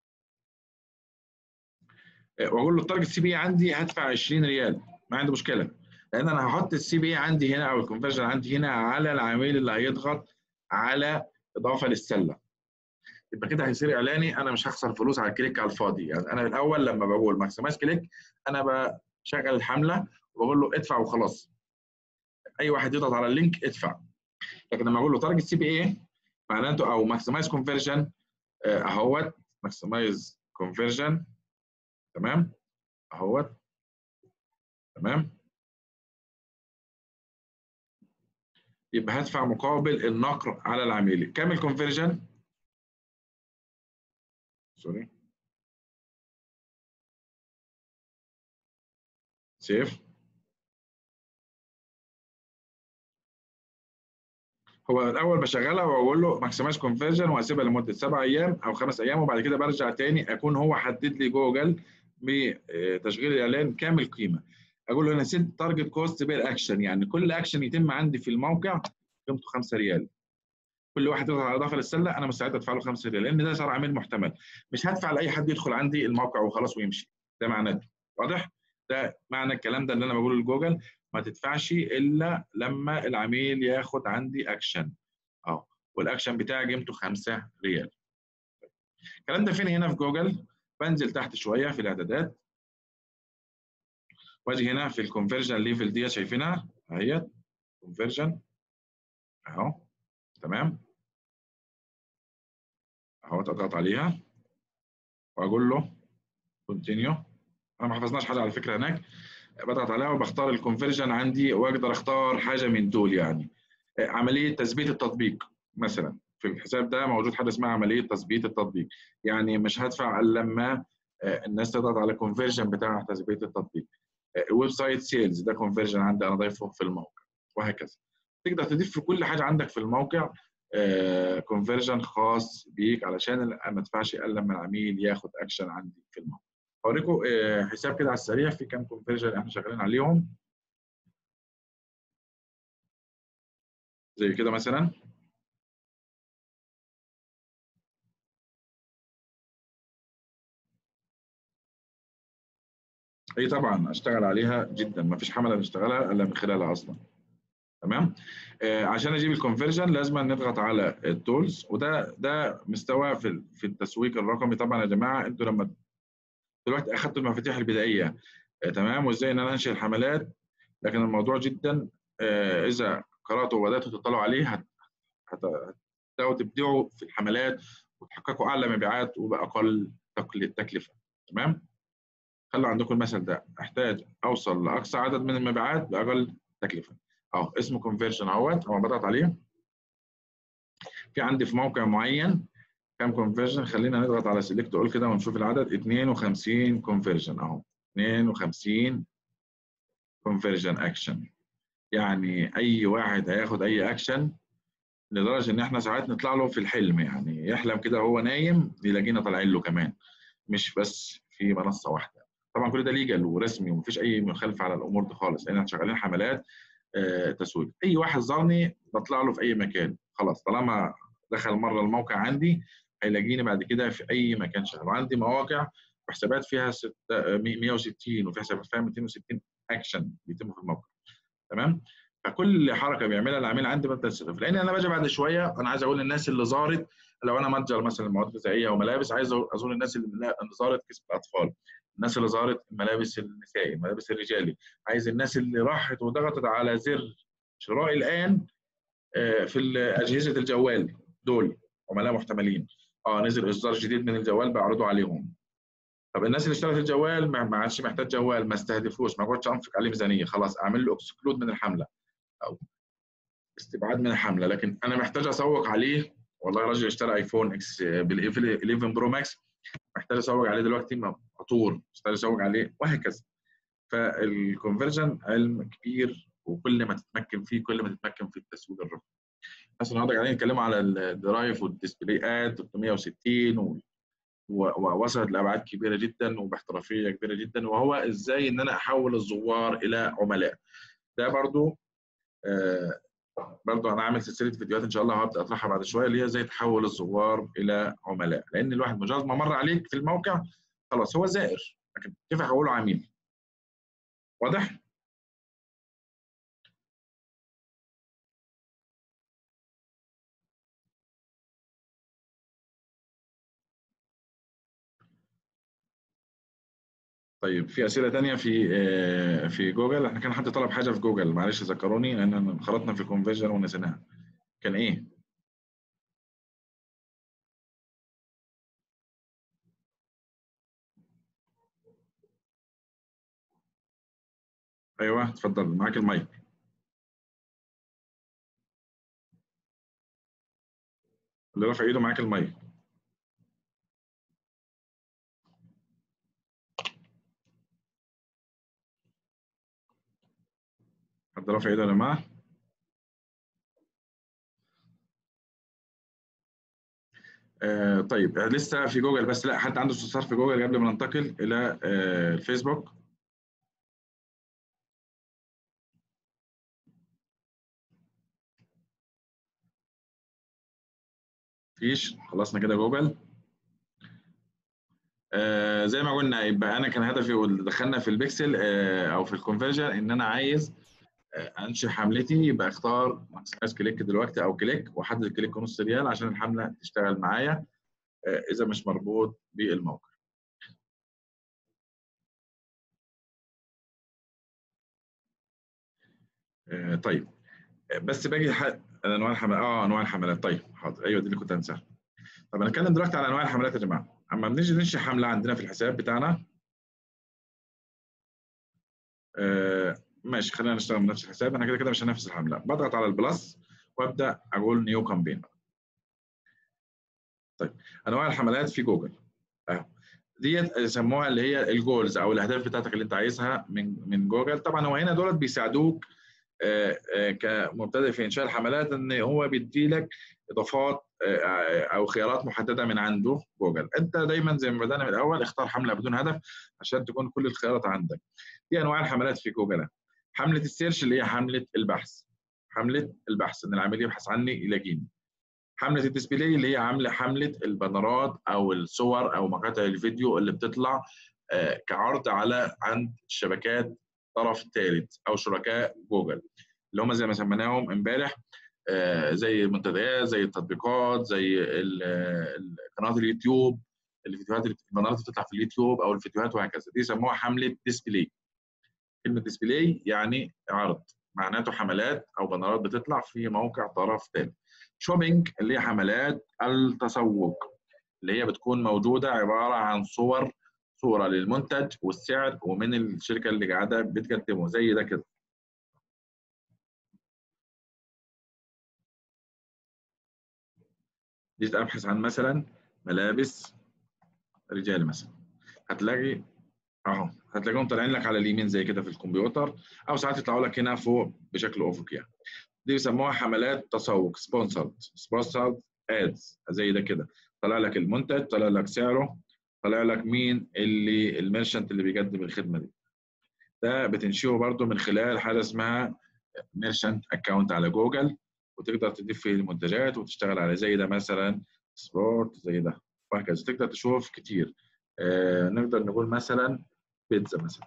واقول له التارجت سي بي اي عندي هدفع 20 ريال ما عندي مشكله لان انا هحط السي بي اي عندي هنا او الكونفرجن عندي هنا على العميل اللي هيضغط على اضافه للسله يبقى كده هيصير اعلاني انا مش هخسر فلوس على الكليك على الفاضي يعني انا الاول لما بقول ماكسمايز كليك انا بشغل الحمله وبقول له ادفع وخلاص اي واحد يضغط على اللينك ادفع لكن لما اقول له تارجت سي بي اي معناته او ماكسمايز كونفرجن اهوت ماكسمايز كونفرجن تمام اهوت تمام يبقى هدفع مقابل النقر على العميل كام الكونفرجن سوري سيف هو الاول بشغلها واقول له ماكسمايز كونفرجن واسيبها لمده سبع ايام او خمس ايام وبعد كده برجع تاني اكون هو حدد لي جوجل بتشغيل الاعلان كام القيمه اقول له انا سيت تارجت كوست بير اكشن يعني كل اكشن يتم عندي في الموقع قيمته 5 ريال كل واحد يضغط على اضافه للسله انا مستعد ادفع له 5 ريال لان ده صار عميل محتمل مش هدفع لاي حد يدخل عندي الموقع وخلاص ويمشي ده معناته واضح ده معنى الكلام ده اللي انا بقوله لجوجل ما تدفعش الا لما العميل ياخد عندي اكشن اه والاكشن بتاعي قيمته 5 ريال الكلام ده فين هنا في جوجل بنزل تحت شويه في الاعدادات واجي هنا في الكونفرجن ليفل دي شايفينها اهيت كونفرجن اهو تمام اهو اضغط عليها واقول له كونتينيو انا ما حفظناش حاجه على فكره هناك بضغط عليها وبختار الكونفرجن عندي واقدر اختار حاجه من دول يعني عمليه تثبيت التطبيق مثلا في الحساب ده موجود حاجه اسمها عمليه تثبيت التطبيق يعني مش هدفع الا لما الناس تضغط على الكونفرجن بتاع تثبيت التطبيق ويب سايت سيلز ده كونفرجن عندي انا ضايفه في الموقع وهكذا تقدر تضيف في كل حاجه عندك في الموقع كونفرجن خاص بيك علشان ما تدفعش الا لما العميل ياخد اكشن عندي في الموقع هوريكم حساب كده على السريع في كام كونفرجن احنا شغالين عليهم زي كده مثلا هي طبعا اشتغل عليها جدا ما فيش حمله نشتغلها الا من خلالها اصلا تمام آه عشان اجيب الكونفرجن لازم نضغط على التولز وده ده مستوى في في التسويق الرقمي طبعا يا جماعه انتوا لما دلوقتي اخذتوا المفاتيح البدائيه آه تمام وازاي ان انا انشئ الحملات لكن الموضوع جدا آه اذا قراتوا وبداتوا تطلعوا عليه هتبداوا تبدعوا في الحملات وتحققوا اعلى مبيعات وباقل تكلفه تمام خلوا عندكم المثل ده احتاج اوصل لاقصى عدد من المبيعات باقل تكلفه اهو اسمه كونفرجن اهوت اهو بضغط عليه في عندي في موقع معين كام كونفرجن خلينا نضغط على سيلكت اول كده ونشوف العدد 52 كونفرجن اهو 52 كونفرجن اكشن يعني اي واحد هياخد اي اكشن لدرجه ان احنا ساعات نطلع له في الحلم يعني يحلم كده وهو نايم يلاقينا طالعين له كمان مش بس في منصه واحده طبعا كل ده ليجل ورسمي ومفيش اي مخالفه على الامور دي خالص لان احنا شغالين حملات آه تسويق اي واحد ظني بطلع له في اي مكان خلاص طالما دخل مره الموقع عندي هيلاقيني بعد كده في اي مكان شغال وعندي مواقع وحسابات فيها 160 وفي حسابات فيها 260 اكشن بيتم في الموقع تمام فكل حركه بيعملها العميل عندي بتتصرف لان انا باجي بعد شويه انا عايز اقول للناس اللي زارت لو انا متجر مثلا مواد غذائيه وملابس عايز ازور الناس اللي زارت قسم الاطفال الناس اللي زارت الملابس النسائي الملابس الرجالي عايز الناس اللي راحت وضغطت على زر شراء الان في اجهزه الجوال دول عملاء محتملين اه نزل اصدار جديد من الجوال بعرضه عليهم طب الناس اللي اشترت الجوال ما عادش محتاج جوال ما استهدفوش ما اقعدش انفق عليه ميزانيه خلاص اعمل له اكسكلود من الحمله او استبعاد من الحمله لكن انا محتاج اسوق عليه والله راجل اشترى ايفون اكس بال 11 برو ماكس محتاج اسوق عليه دلوقتي عطور محتاج اسوق عليه وهكذا فالكونفرجن علم كبير وكل ما تتمكن فيه كل ما تتمكن في التسويق الرقمي بس النهارده قاعدين نتكلم على الدرايف والديسبلايات 360 و... ووصلت لابعاد كبيره جدا وباحترافيه كبيره جدا وهو ازاي ان انا احول الزوار الى عملاء ده برضو آه برضو انا عامل سلسله فيديوهات ان شاء الله هبدا اطرحها بعد شويه اللي هي ازاي تحول الزوار الى عملاء لان الواحد مجرد ما مر عليك في الموقع خلاص هو زائر لكن كيف احوله عميل واضح طيب في اسئله ثانيه في في جوجل احنا كان حد طلب حاجه في جوجل معلش ذكروني لان انخرطنا في كونفرجن ونسيناها كان ايه ايوه اتفضل معاك المايك اللي رافع ايده معاك المايك حد رافع ايده يا جماعه آه طيب آه لسه في جوجل بس لا حد عنده استفسار في جوجل قبل ما ننتقل الى آه الفيسبوك فيش خلصنا كده جوجل آه زي ما قلنا يبقى انا كان هدفي ودخلنا في البيكسل آه او في الكونفرجن ان انا عايز انشئ حملتي يبقى اختار ماكسمايز كليك دلوقتي او كليك واحدد الكليك نص ريال عشان الحمله تشتغل معايا اذا مش مربوط بالموقع. طيب بس باجي انواع الحملات اه انواع الحملات طيب حاضر ايوه دي اللي كنت هنساها. طب هنتكلم دلوقتي على انواع الحملات يا جماعه. اما بنيجي ننشئ حمله عندنا في الحساب بتاعنا آه ماشي خلينا نشتغل بنفس الحساب انا كده كده مش هنفذ الحمله بضغط على البلس وابدا اقول نيو كامبين طيب انواع الحملات في جوجل اهو ديت يسموها اللي هي الجولز او الاهداف بتاعتك اللي انت عايزها من من جوجل طبعا هو هنا دولت بيساعدوك كمبتدئ في انشاء الحملات ان هو بيدي لك اضافات او خيارات محدده من عنده جوجل انت دايما زي ما بدانا من الاول اختار حمله بدون هدف عشان تكون كل الخيارات عندك دي انواع الحملات في جوجل حمله السيرش اللي هي حمله البحث حمله البحث ان العميل يبحث عني يلاقيني حمله الديسبلاي اللي هي عامله حمله البانرات او الصور او مقاطع الفيديو اللي بتطلع كعرض على عند الشبكات طرف ثالث او شركاء جوجل اللي هم زي ما سميناهم امبارح زي المنتديات زي التطبيقات زي قناه اليوتيوب الفيديوهات البانرات اللي بتطلع في اليوتيوب او الفيديوهات وهكذا دي يسموها حمله ديسبلاي كلمه ديسبلاي يعني عرض معناته حملات او بانرات بتطلع في موقع طرف ثالث شوبينج اللي هي حملات التسوق اللي هي بتكون موجوده عباره عن صور صوره للمنتج والسعر ومن الشركه اللي قاعده بتقدمه زي ده كده جيت ابحث عن مثلا ملابس رجال مثلا هتلاقي اهو هتلاقيهم طالعين لك على اليمين زي كده في الكمبيوتر او ساعات يطلعوا لك هنا فوق بشكل افقي يعني دي بيسموها حملات تسوق سبونسرد سبونسرد ادز زي ده كده طلع لك المنتج طلع لك سعره طلع لك مين اللي الميرشنت اللي بيقدم الخدمه دي ده بتنشئه برده من خلال حاجه اسمها ميرشنت اكونت على جوجل وتقدر تضيف فيه المنتجات وتشتغل على زي ده مثلا سبورت زي ده وهكذا تقدر تشوف كتير آه نقدر نقول مثلا بيتزا مثلا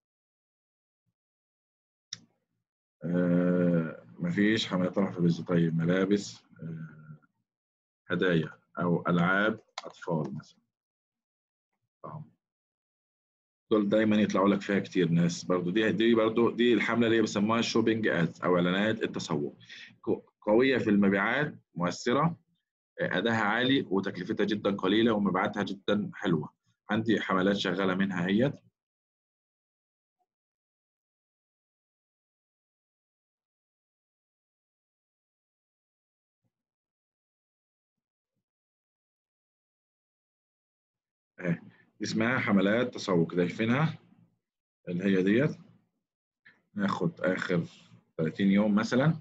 آه مفيش حملات طرح في بيتزا طيب ملابس آه هدايا او العاب اطفال مثلا أهو. دول دايما يطلعوا لك فيها كتير ناس برضو دي دي برضو دي الحمله اللي بيسموها شوبينج ادز او اعلانات التسوق قويه في المبيعات مؤثره ادائها عالي وتكلفتها جدا قليله ومبيعاتها جدا حلوه عندي حملات شغاله منها هي اهي اسمها حملات تسوق شايفينها اللي هي ديت ناخد اخر 30 يوم مثلا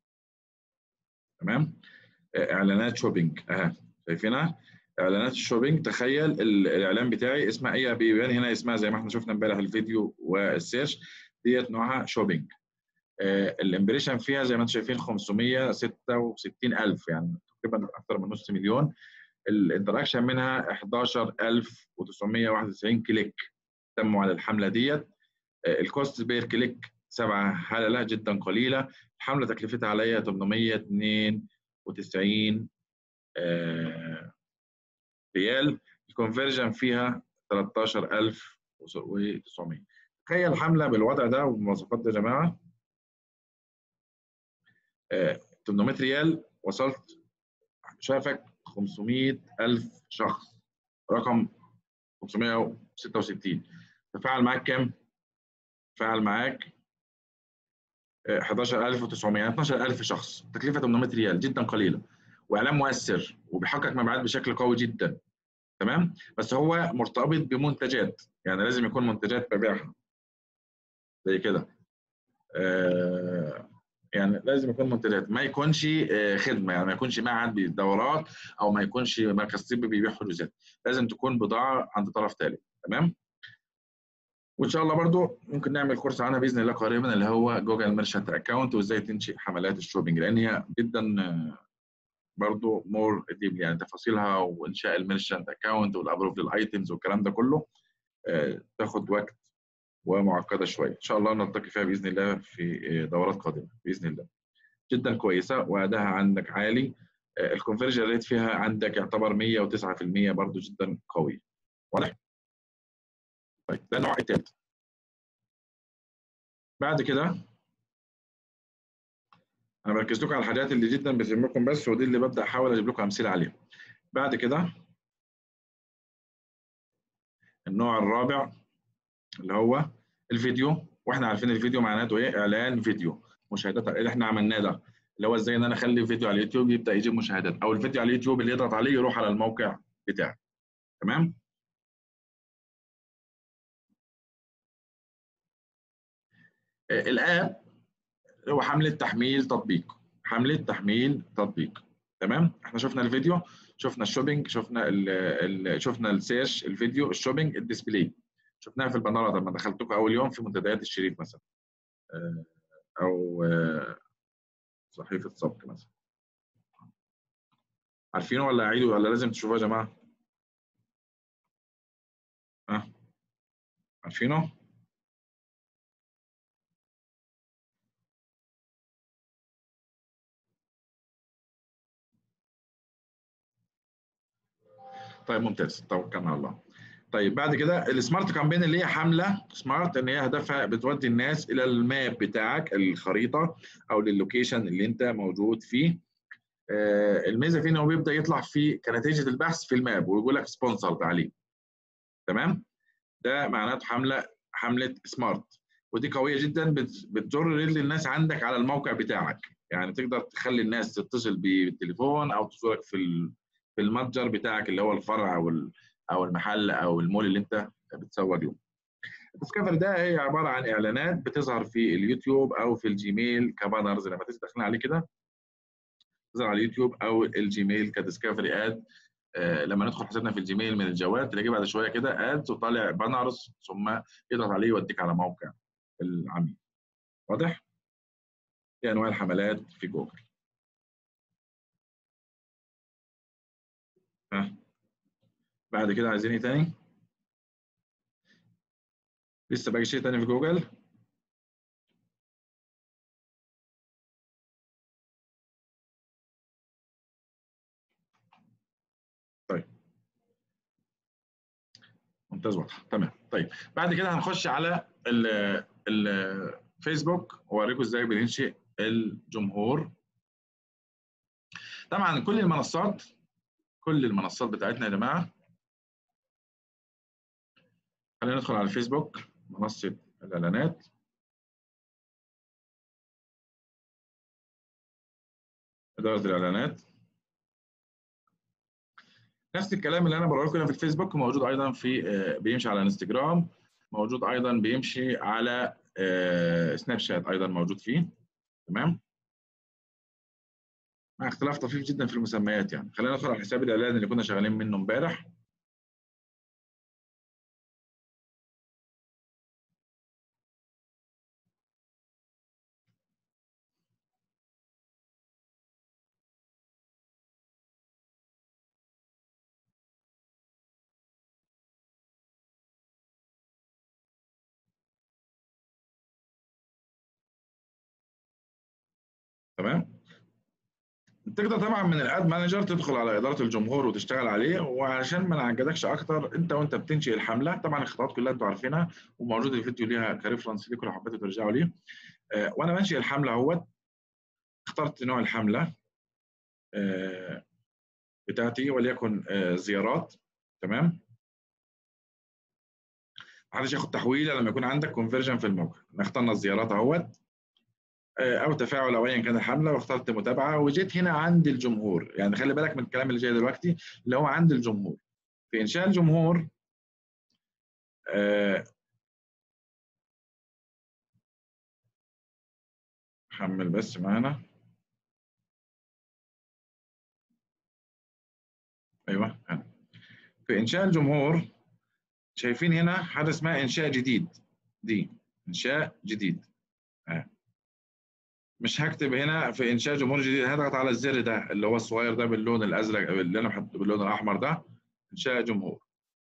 تمام اعلانات شوبينج اهي شايفينها اعلانات الشوبينج تخيل الاعلان بتاعي اسمها ايه بيبان هنا اسمها زي ما احنا شفنا امبارح الفيديو والسيرش ديت نوعها شوبينج آه الامبريشن فيها زي ما انتم شايفين 566000 يعني تقريبا اكثر من نص مليون الانتراكشن منها 11991 كليك تموا على الحمله ديت آه الكوست بير كليك سبعة حلقة جدا قليلة الحملة تكلفتها عليا 892 آه ريال الكونفرجن فيها 13900 تخيل حملة بالوضع ده والمواصفات دي يا جماعة آه 800 ريال وصلت شافك 500 ألف شخص رقم 566 تفاعل معاك كام؟ تفاعل معاك 11900 يعني 12000 شخص تكلفه 800 ريال جدا قليله واعلان مؤثر وبيحقق مبيعات بشكل قوي جدا تمام بس هو مرتبط بمنتجات يعني لازم يكون منتجات ببيعها زي كده آه يعني لازم يكون منتجات ما يكونش آه خدمه يعني ما يكونش معهد دورات او ما يكونش مركز طبي بيبيع حجوزات لازم تكون بضاعه عند طرف ثالث تمام وان شاء الله برضو ممكن نعمل كورس عنها باذن الله قريبا اللي هو جوجل ميرشنت اكونت وازاي تنشئ حملات الشوبينج لان هي جدا برضو مور ديب يعني تفاصيلها وانشاء الميرشنت اكونت والابروف للايتمز والكلام ده كله تاخد وقت ومعقده شويه ان شاء الله نلتقي فيها باذن الله في دورات قادمه باذن الله جدا كويسه وادائها عندك عالي الكونفرجن ريت فيها عندك يعتبر 109% برضو جدا قوي واضح طيب ده النوع الثالث بعد كده انا بركز لكم على الحاجات اللي جدا بتهمكم بس ودي اللي ببدا احاول اجيب لكم امثله عليها بعد كده النوع الرابع اللي هو الفيديو واحنا عارفين الفيديو معناته ايه اعلان فيديو مشاهدات اللي احنا عملناه ده اللي هو ازاي ان انا اخلي فيديو على اليوتيوب يبدا يجيب مشاهدات او الفيديو على اليوتيوب اللي يضغط عليه يروح على الموقع بتاعي تمام الاب هو حمله تحميل تطبيق حمله تحميل تطبيق تمام احنا شفنا الفيديو شفنا الشوبينج شفنا ال ال شفنا السيرش الفيديو الشوبينج الديسبلاي شفناها في البناره لما دخلتكم اول يوم في منتديات الشريف مثلا او صحيفه سبق مثلا عارفينه ولا اعيده ولا لازم تشوفوه يا جماعه ها عارفينه طيب ممتاز توكلنا على الله طيب بعد كده السمارت كامبين اللي هي حمله سمارت ان هي هدفها بتودي الناس الى الماب بتاعك الخريطه او للوكيشن اللي انت موجود فيه آه الميزه فيه ان هو بيبدا يطلع في كنتيجه البحث في الماب ويقول لك سبونسرد عليه تمام ده معناته حمله حمله سمارت ودي قويه جدا بتجر رجل الناس عندك على الموقع بتاعك يعني تقدر تخلي الناس تتصل بالتليفون او تزورك في في المتجر بتاعك اللي هو الفرع او او المحل او المول اللي انت بتسوق له الديسكفري ده هي عباره عن اعلانات بتظهر في اليوتيوب او في الجيميل كبانرز لما تيجي تدخل عليه كده تظهر على اليوتيوب او الجيميل كديسكفري اد آه لما ندخل حسابنا في الجيميل من الجوال تلاقيه بعد شويه كده ادز وطالع بانرز ثم يضغط عليه يوديك على موقع العميل واضح؟ دي انواع الحملات في جوجل ها بعد كده عايزين ايه تاني؟ لسه باقي شيء تاني في جوجل؟ طيب ممتاز واضح تمام طيب بعد كده هنخش على الفيسبوك واوريكم ازاي بننشئ الجمهور طبعا كل المنصات كل المنصات بتاعتنا يا جماعه خلينا ندخل على الفيسبوك منصه الاعلانات اداره الاعلانات نفس الكلام اللي انا بقوله لكم في الفيسبوك موجود ايضا في بيمشي على انستجرام موجود ايضا بيمشي على سناب شات ايضا موجود فيه تمام مع اختلاف طفيف جدا في المسميات يعني خلينا ندخل على حساب الاعلان اللي كنا شغالين منه امبارح تمام تقدر طبعا من الاد مانجر تدخل على اداره الجمهور وتشتغل عليه وعشان ما نعقدكش اكتر انت وانت بتنشئ الحمله طبعا الخطوات كلها انتوا عارفينها وموجود الفيديو ليها كريفرنس ليكم لو حبيتوا ترجعوا ليه آه وانا بنشئ الحمله اهوت اخترت نوع الحمله آه بتاعتي وليكن آه زيارات تمام محدش ياخد تحويله لما يكون عندك كونفرجن في الموقع اخترنا الزيارات اهوت او تفاعل او ايا كان الحمله واخترت متابعه وجيت هنا عند الجمهور يعني خلي بالك من الكلام اللي جاي دلوقتي اللي هو عند الجمهور في انشاء الجمهور آه حمل بس معانا ايوه هنا في انشاء الجمهور شايفين هنا حاجه اسمها انشاء جديد دي انشاء جديد آه. مش هكتب هنا في انشاء جمهور جديد هضغط على الزر ده اللي هو الصغير ده باللون الازرق اللي انا حاطه باللون الاحمر ده انشاء جمهور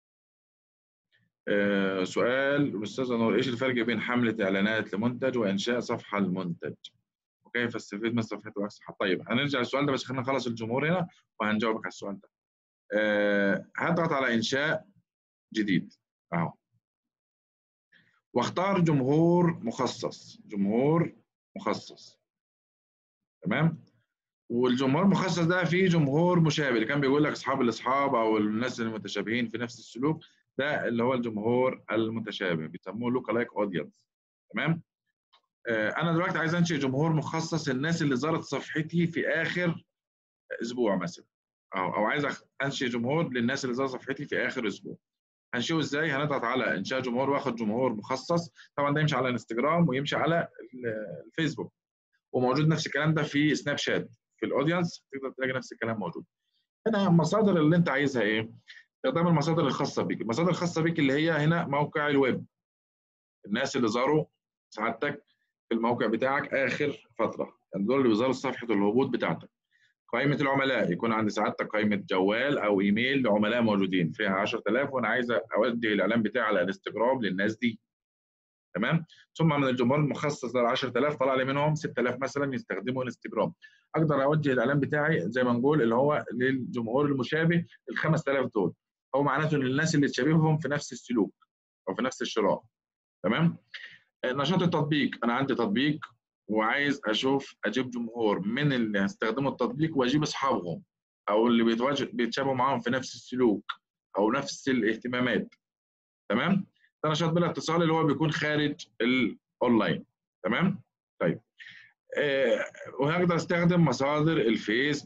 آه سؤال الاستاذ نور ايش الفرق بين حمله اعلانات لمنتج وانشاء صفحه لمنتج وكيف استفيد من صفحته واكسب طيب هنرجع للسؤال ده بس خلينا نخلص الجمهور هنا وهنجاوبك على السؤال ده آه هضغط على انشاء جديد اهو واختار جمهور مخصص جمهور مخصص تمام والجمهور المخصص ده فيه جمهور مشابه اللي كان بيقول لك اصحاب الاصحاب او الناس المتشابهين في نفس السلوك ده اللي هو الجمهور المتشابه بيسموه لوكا لايك اودينس تمام آه انا دلوقتي عايز انشئ جمهور مخصص الناس اللي زارت صفحتي في اخر اسبوع مثلا او او عايز انشئ جمهور للناس اللي زارت صفحتي في اخر اسبوع هنشوف ازاي هنضغط على انشاء جمهور واخد جمهور مخصص طبعا ده يمشي على انستجرام ويمشي على الفيسبوك وموجود نفس الكلام ده في سناب شات في الاودينس تقدر تلاقي نفس الكلام موجود هنا المصادر اللي انت عايزها ايه استخدام المصادر الخاصه بيك المصادر الخاصه بيك اللي هي هنا موقع الويب الناس اللي زاروا سعادتك في الموقع بتاعك اخر فتره يعني دول اللي بيظهروا صفحه الهبوط بتاعتك قائمه العملاء يكون عند سعادتك قائمه جوال او ايميل لعملاء موجودين فيها 10000 وانا عايز اودي الاعلان بتاعي على انستجرام للناس دي تمام ثم من الجمهور المخصص ده 10000 طلع لي منهم 6000 مثلا يستخدموا انستجرام اقدر اوجه الاعلان بتاعي زي ما نقول اللي هو للجمهور المشابه ال 5000 دول هو معناته للناس اللي تشابههم في نفس السلوك او في نفس الشراء تمام نشاط التطبيق انا عندي تطبيق وعايز اشوف اجيب جمهور من اللي هيستخدموا التطبيق واجيب اصحابهم او اللي بيتواجد بيتشابهوا معاهم في نفس السلوك او نفس الاهتمامات تمام ده نشاط بلا اتصال اللي هو بيكون خارج الاونلاين تمام طيب آه وهقدر استخدم مصادر الفيسبوك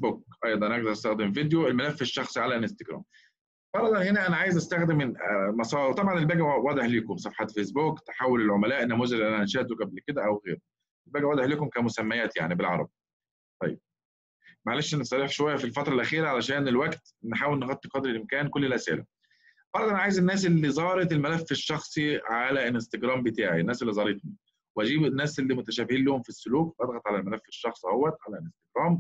ايضا اقدر استخدم فيديو الملف الشخصي على انستغرام فرضا هنا انا عايز استخدم من مسار طبعا الباقي واضح لكم صفحات فيسبوك تحول العملاء النموذج اللي انا انشاته قبل كده او غيره الباقي واضح لكم كمسميات يعني بالعربي طيب معلش نستريح شويه في الفتره الاخيره علشان الوقت نحاول نغطي قدر الامكان كل الاسئله فرضا انا عايز الناس اللي زارت الملف الشخصي على انستجرام بتاعي الناس اللي زارتني واجيب الناس اللي متشابهين لهم في السلوك اضغط على الملف الشخصي اهوت على انستجرام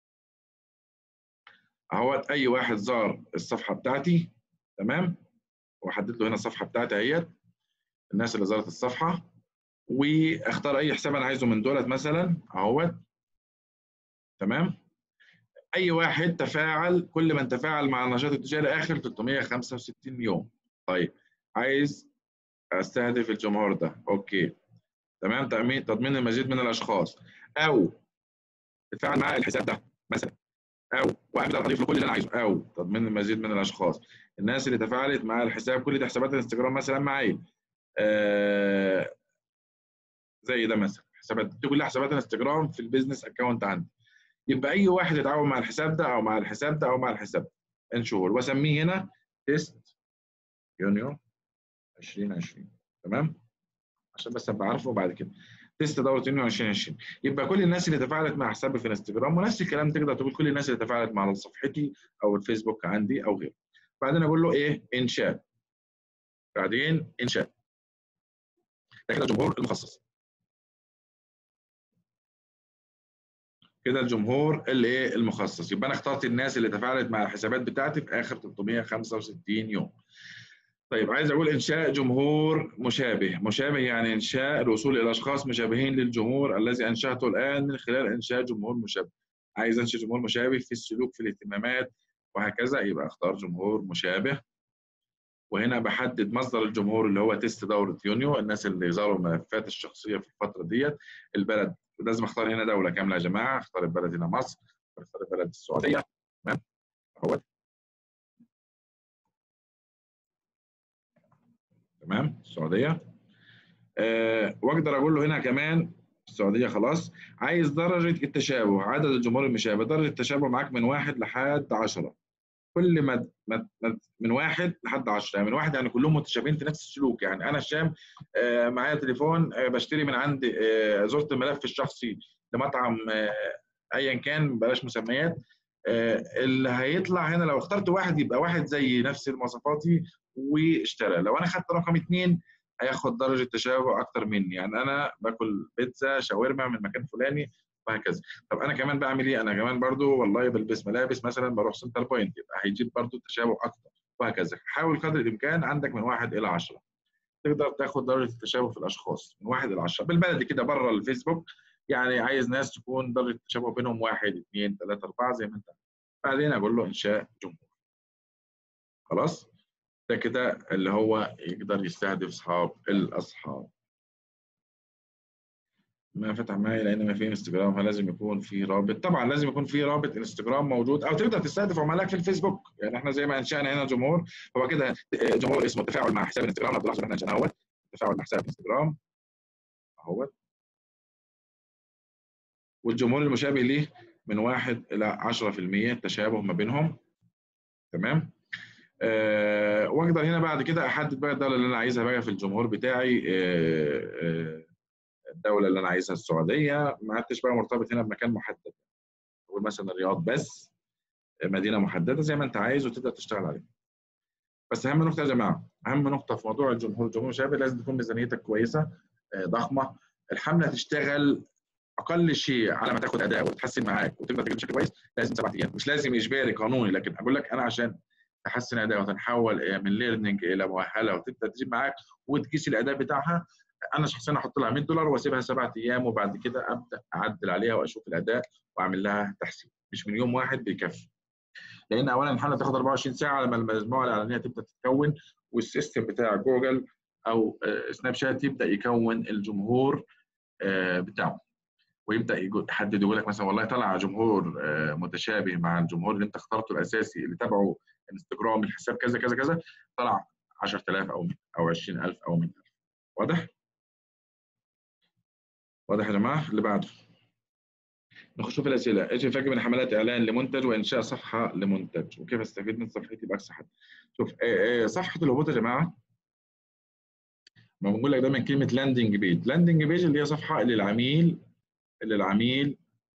اهوت اي واحد زار الصفحه بتاعتي تمام واحدد له هنا الصفحه بتاعتي اهيت الناس اللي زارت الصفحه واختار اي حساب انا عايزه من دولت مثلا اهوت تمام اي واحد تفاعل كل من تفاعل مع النشاط التجاري اخر 365 يوم طيب عايز استهدف الجمهور ده اوكي تمام تامين تضمين المزيد من الاشخاص او تتفاعل مع الحساب ده مثلا او واقدر اضيف له كل اللي انا عايزه او تضمين المزيد من الاشخاص الناس اللي تفاعلت مع الحساب كل دي حسابات الانستجرام مثلا معايا آه زي ده مثلا حسابات دي كلها حسابات الانستجرام في البيزنس اكونت عندي يبقى اي واحد يتعاون مع الحساب ده او مع الحساب ده او مع الحساب ده انشور واسميه هنا تيست يونيو 2020 تمام عشان بس ابقى عارفه بعد كده تيست دوره يونيو 2020 يبقى كل الناس اللي تفاعلت مع حسابي في الانستجرام ونفس الكلام تقدر تقول كل الناس اللي تفاعلت مع صفحتي او الفيسبوك عندي او غيره بعدين اقول له ايه انشاء بعدين انشاء ده كده الجمهور المخصص كده الجمهور اللي ايه المخصص يبقى انا اخترت الناس اللي تفاعلت مع الحسابات بتاعتي في اخر 365 يوم طيب عايز اقول انشاء جمهور مشابه مشابه يعني انشاء الوصول الى اشخاص مشابهين للجمهور الذي انشاته الان من خلال انشاء جمهور مشابه عايز انشئ جمهور مشابه في السلوك في الاهتمامات وهكذا يبقى اختار جمهور مشابه وهنا بحدد مصدر الجمهور اللي هو تيست دوره يونيو الناس اللي زاروا الملفات الشخصيه في الفتره ديت البلد لازم اختار هنا دوله كامله يا جماعه اختار البلد هنا مصر اختار البلد السعوديه تمام اهوت تمام السعوديه أه واقدر اقول له هنا كمان السعوديه خلاص عايز درجه التشابه عدد الجمهور المشابه درجه التشابه معاك من واحد لحد 10 كل ما من واحد لحد 10 يعني من واحد يعني كلهم متشابهين في نفس السلوك يعني انا هشام آه معايا تليفون آه بشتري من عند آه زرت الملف الشخصي لمطعم ايا كان بلاش مسميات اللي هيطلع هنا لو اخترت واحد يبقى واحد زي نفس مواصفاتي واشترى لو انا خدت رقم اثنين هياخد درجه تشابه اكتر مني يعني انا باكل بيتزا شاورما من مكان فلاني وهكذا طب انا كمان بعمل ايه انا كمان برضو والله بلبس ملابس مثلا بروح سنتر بوينت يبقى هيجيب برضو تشابه اكتر وهكذا حاول قدر الامكان عندك من واحد الى 10 تقدر تاخد درجه التشابه في الاشخاص من واحد الى 10 بالبلدي كده بره الفيسبوك يعني عايز ناس تكون درجه التشابه بينهم واحد اثنين ثلاثه اربعه زي ما انت بعدين اقول له انشاء جمهور خلاص ده كده اللي هو يقدر يستهدف اصحاب الاصحاب ما فتح معايا لان ما في انستجرام فلازم يكون في رابط طبعا لازم يكون في رابط انستجرام موجود او تقدر تستهدف عملائك في الفيسبوك يعني احنا زي ما انشانا هنا جمهور هو كده جمهور اسمه التفاعل مع حساب الانستجرام عبد الله احنا انشانا اهوت التفاعل مع حساب الانستجرام اهوت والجمهور المشابه ليه من 1 الى 10% تشابه ما بينهم تمام أه واقدر هنا بعد كده احدد بقى الدوله اللي انا عايزها بقى في الجمهور بتاعي أه أه الدوله اللي انا عايزها السعوديه ما عدتش بقى مرتبط هنا بمكان محدد اقول مثلا الرياض بس مدينه محدده زي ما انت عايز وتقدر تشتغل عليها بس اهم نقطه يا جماعه اهم نقطه في موضوع الجمهور الجمهور المشابه لازم تكون ميزانيتك كويسه ضخمه الحمله تشتغل اقل شيء على ما تاخد اداء وتحسن معاك وتقدر تجيب بشكل كويس لازم سبع ايام مش لازم اجباري قانوني لكن اقول لك انا عشان تحسن اداء وتنحول من ليرنينج الى مؤهله وتبدا تجيب معاك وتقيس الاداء بتاعها انا شخصيا احط لها 100 دولار واسيبها سبعة ايام وبعد كده ابدا اعدل عليها واشوف الاداء واعمل لها تحسين مش من يوم واحد بيكفي لان اولا الحمله تاخد 24 ساعه لما المجموعه الاعلانيه تبدا تتكون والسيستم بتاع جوجل او سناب شات يبدا يكون الجمهور بتاعه ويبدا يحدد يقول لك مثلا والله طلع جمهور متشابه مع الجمهور اللي انت اخترته الاساسي اللي تبعه انستجرام الحساب كذا كذا كذا طلع 10000 او او 20000 او 100000 واضح؟ واضح يا جماعه اللي بعده نخش في الاسئله ايش الفرق بين حملات اعلان لمنتج وانشاء صفحه لمنتج وكيف استفيد من صفحتي باقصى حد شوف صفحه الهبوط يا جماعه ما بنقول لك دايما كلمه لاندنج بيج لاندنج بيج اللي هي صفحه اللي العميل اللي العميل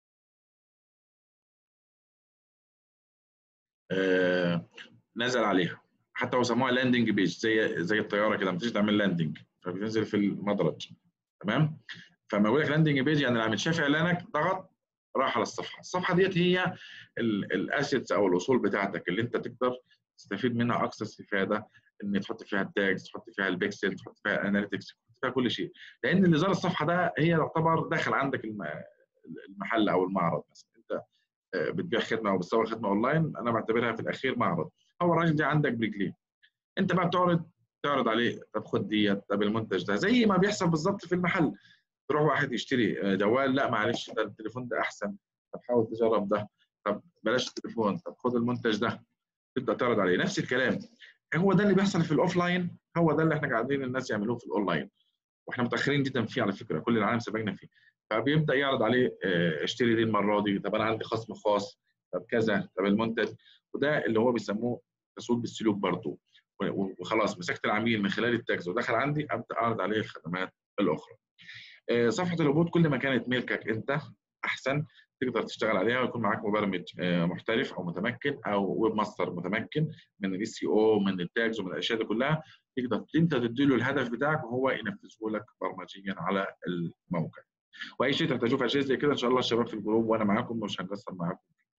آه نزل عليها حتى هو سموها لاندنج بيج زي زي الطياره كده لما تيجي تعمل لاندنج فبتنزل في المدرج تمام فما بقول لك لاندنج بيج يعني العميل شاف اعلانك ضغط راح على الصفحه الصفحه ديت هي الاسيتس او الاصول بتاعتك اللي انت تقدر تستفيد منها اقصى استفاده ان تحط فيها التاجز تحط فيها البيكسل تحط فيها الاناليتكس تحط فيها كل شيء لان اللي زار الصفحه ده هي تعتبر داخل عندك المحل او المعرض مثلا انت بتبيع خدمه او بتصور خدمه اونلاين انا بعتبرها في الاخير معرض هو الراجل ده عندك برجليه انت بقى بتعرض تعرض عليه طب خد ديت طب المنتج ده زي ما بيحصل بالظبط في المحل تروح واحد يشتري جوال لا معلش ده التليفون ده احسن طب حاول تجرب ده طب بلاش التليفون طب خد المنتج ده تبدا تعرض عليه نفس الكلام هو ده اللي بيحصل في الاوفلاين هو ده اللي احنا قاعدين الناس يعملوه في الاونلاين واحنا متاخرين جدا فيه على فكره كل العالم سبقنا فيه فبيبدا يعرض عليه اشتري دي المره دي طب انا عندي خصم خاص طب كذا طب المنتج وده اللي هو بيسموه تسويق بالسلوك برضه وخلاص مسكت العميل من خلال التاجز ودخل عندي ابدا اعرض عليه الخدمات الاخرى. صفحه الهبوط كل ما كانت ملكك انت احسن تقدر تشتغل عليها ويكون معاك مبرمج محترف او متمكن او ويب ماستر متمكن من الاي سي او من التاجز ومن الاشياء دي كلها تقدر انت تديله الهدف بتاعك وهو ينفذه لك برمجيا على الموقع. واي شيء تحتاجوه في اشياء زي كده ان شاء الله الشباب في الجروب وانا معاكم مش هنقصر معاكم.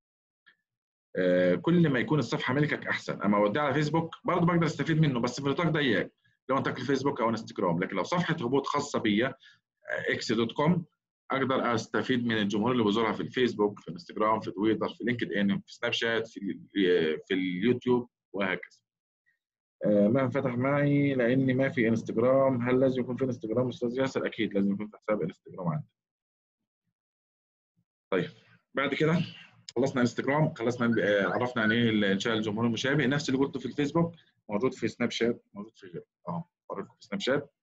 كل ما يكون الصفحه ملكك احسن اما اوديها على فيسبوك برضه بقدر استفيد منه بس في نطاق ضيق لو انت في فيسبوك او انستجرام لكن لو صفحه هبوط خاصه بيا اكس دوت كوم اقدر استفيد من الجمهور اللي بيزورها في الفيسبوك في الانستجرام في تويتر في لينكد ان في سناب شات في في اليوتيوب وهكذا ما فتح معي لاني ما في انستجرام هل لازم يكون في انستجرام استاذ ياسر اكيد لازم يكون في حساب انستجرام عندي طيب بعد كده خلصنا انستجرام خلصنا عرفنا عن ايه انشاء الجمهور المشابه نفس اللي قلته في الفيسبوك موجود في سناب شات موجود في غيره اهو اوريكم في سناب شات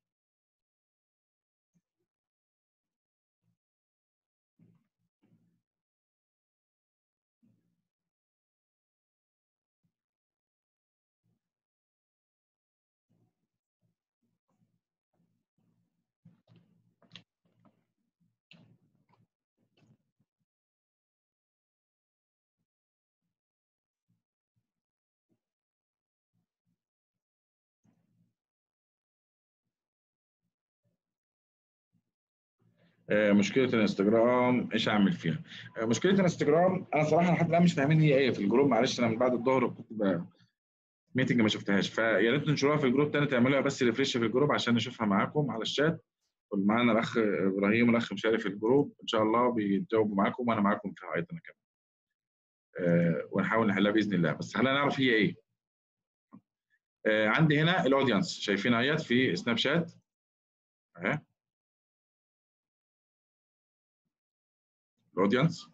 مشكله الانستجرام ايش اعمل فيها؟ مشكله الانستجرام انا صراحه لحد الان مش فاهمين هي ايه في الجروب معلش انا من بعد الظهر كنت ميتنج ما شفتهاش فيا ريت تنشروها في الجروب تاني تعملوها بس ريفريش في الجروب عشان نشوفها معاكم على الشات ومعانا الاخ ابراهيم والاخ مشاري في الجروب ان شاء الله بيتجاوبوا معاكم وانا معاكم فيها ايضا كمان. أه ونحاول نحلها باذن الله بس خلينا نعرف هي ايه. أه عندي هنا الاودينس شايفين اهيت في سناب شات اهي الاودينس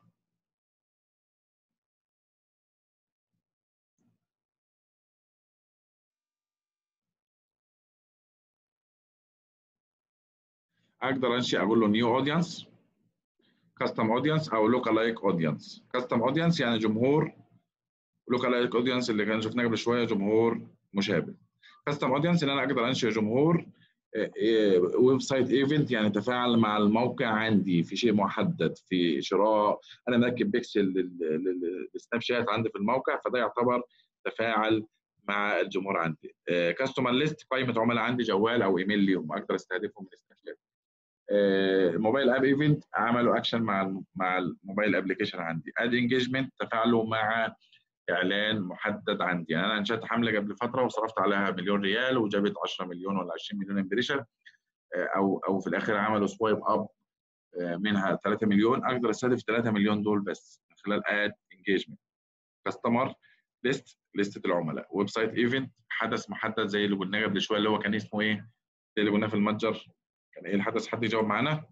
اقدر انشئ اقول له نيو اودينس كاستم اودينس او لوكالايك اودينس كاستم اودينس يعني جمهور لوكالايك اودينس اللي كان شفناه قبل شويه جمهور مشابه كاستم اودينس ان انا اقدر انشئ جمهور ويب سايت ايفنت يعني تفاعل مع الموقع عندي في شيء محدد في شراء انا مركب بيكسل للسناب شات عندي في الموقع فده يعتبر تفاعل مع الجمهور عندي كاستمر ليست قائمه عملاء عندي جوال او ايميل ليهم اقدر استهدفهم من السناب شات الموبايل اب ايفنت عملوا اكشن مع مع الموبايل ابلكيشن عندي اد انجيجمنت تفاعلوا مع اعلان محدد عندي يعني انا انشات حمله قبل فتره وصرفت عليها مليون ريال وجابت 10 مليون ولا 20 مليون امبريشن او او في الاخير عملوا سوايب اب منها 3 مليون اقدر استهدف 3 مليون دول بس من خلال اد انجيجمنت كاستمر ليست لستة العملاء ويب سايت ايفنت حدث محدد زي اللي قلناه قبل شويه اللي هو كان اسمه ايه؟ زي اللي قلناه في المتجر كان ايه الحدث حد يجاوب معانا؟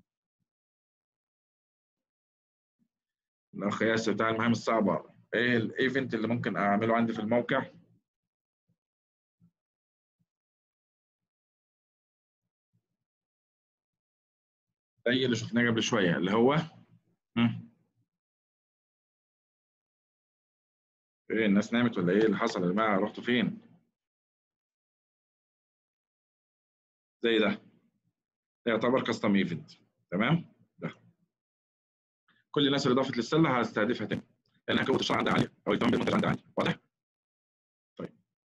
الاخ ياسر بتاع المهام الصعبه ايه الايفنت اللي ممكن اعمله عندي في الموقع زي اللي شفناه قبل شويه اللي هو ايه الناس نامت ولا ايه اللي حصل يا جماعه رحتوا فين زي ده ده يعتبر كاستم ايفنت تمام ده كل الناس اللي ضافت للسله هستهدفها تاني لانها كوت الشرع عندها عاليه او الاهتمام بالمنتج عندها عالي واضح طيب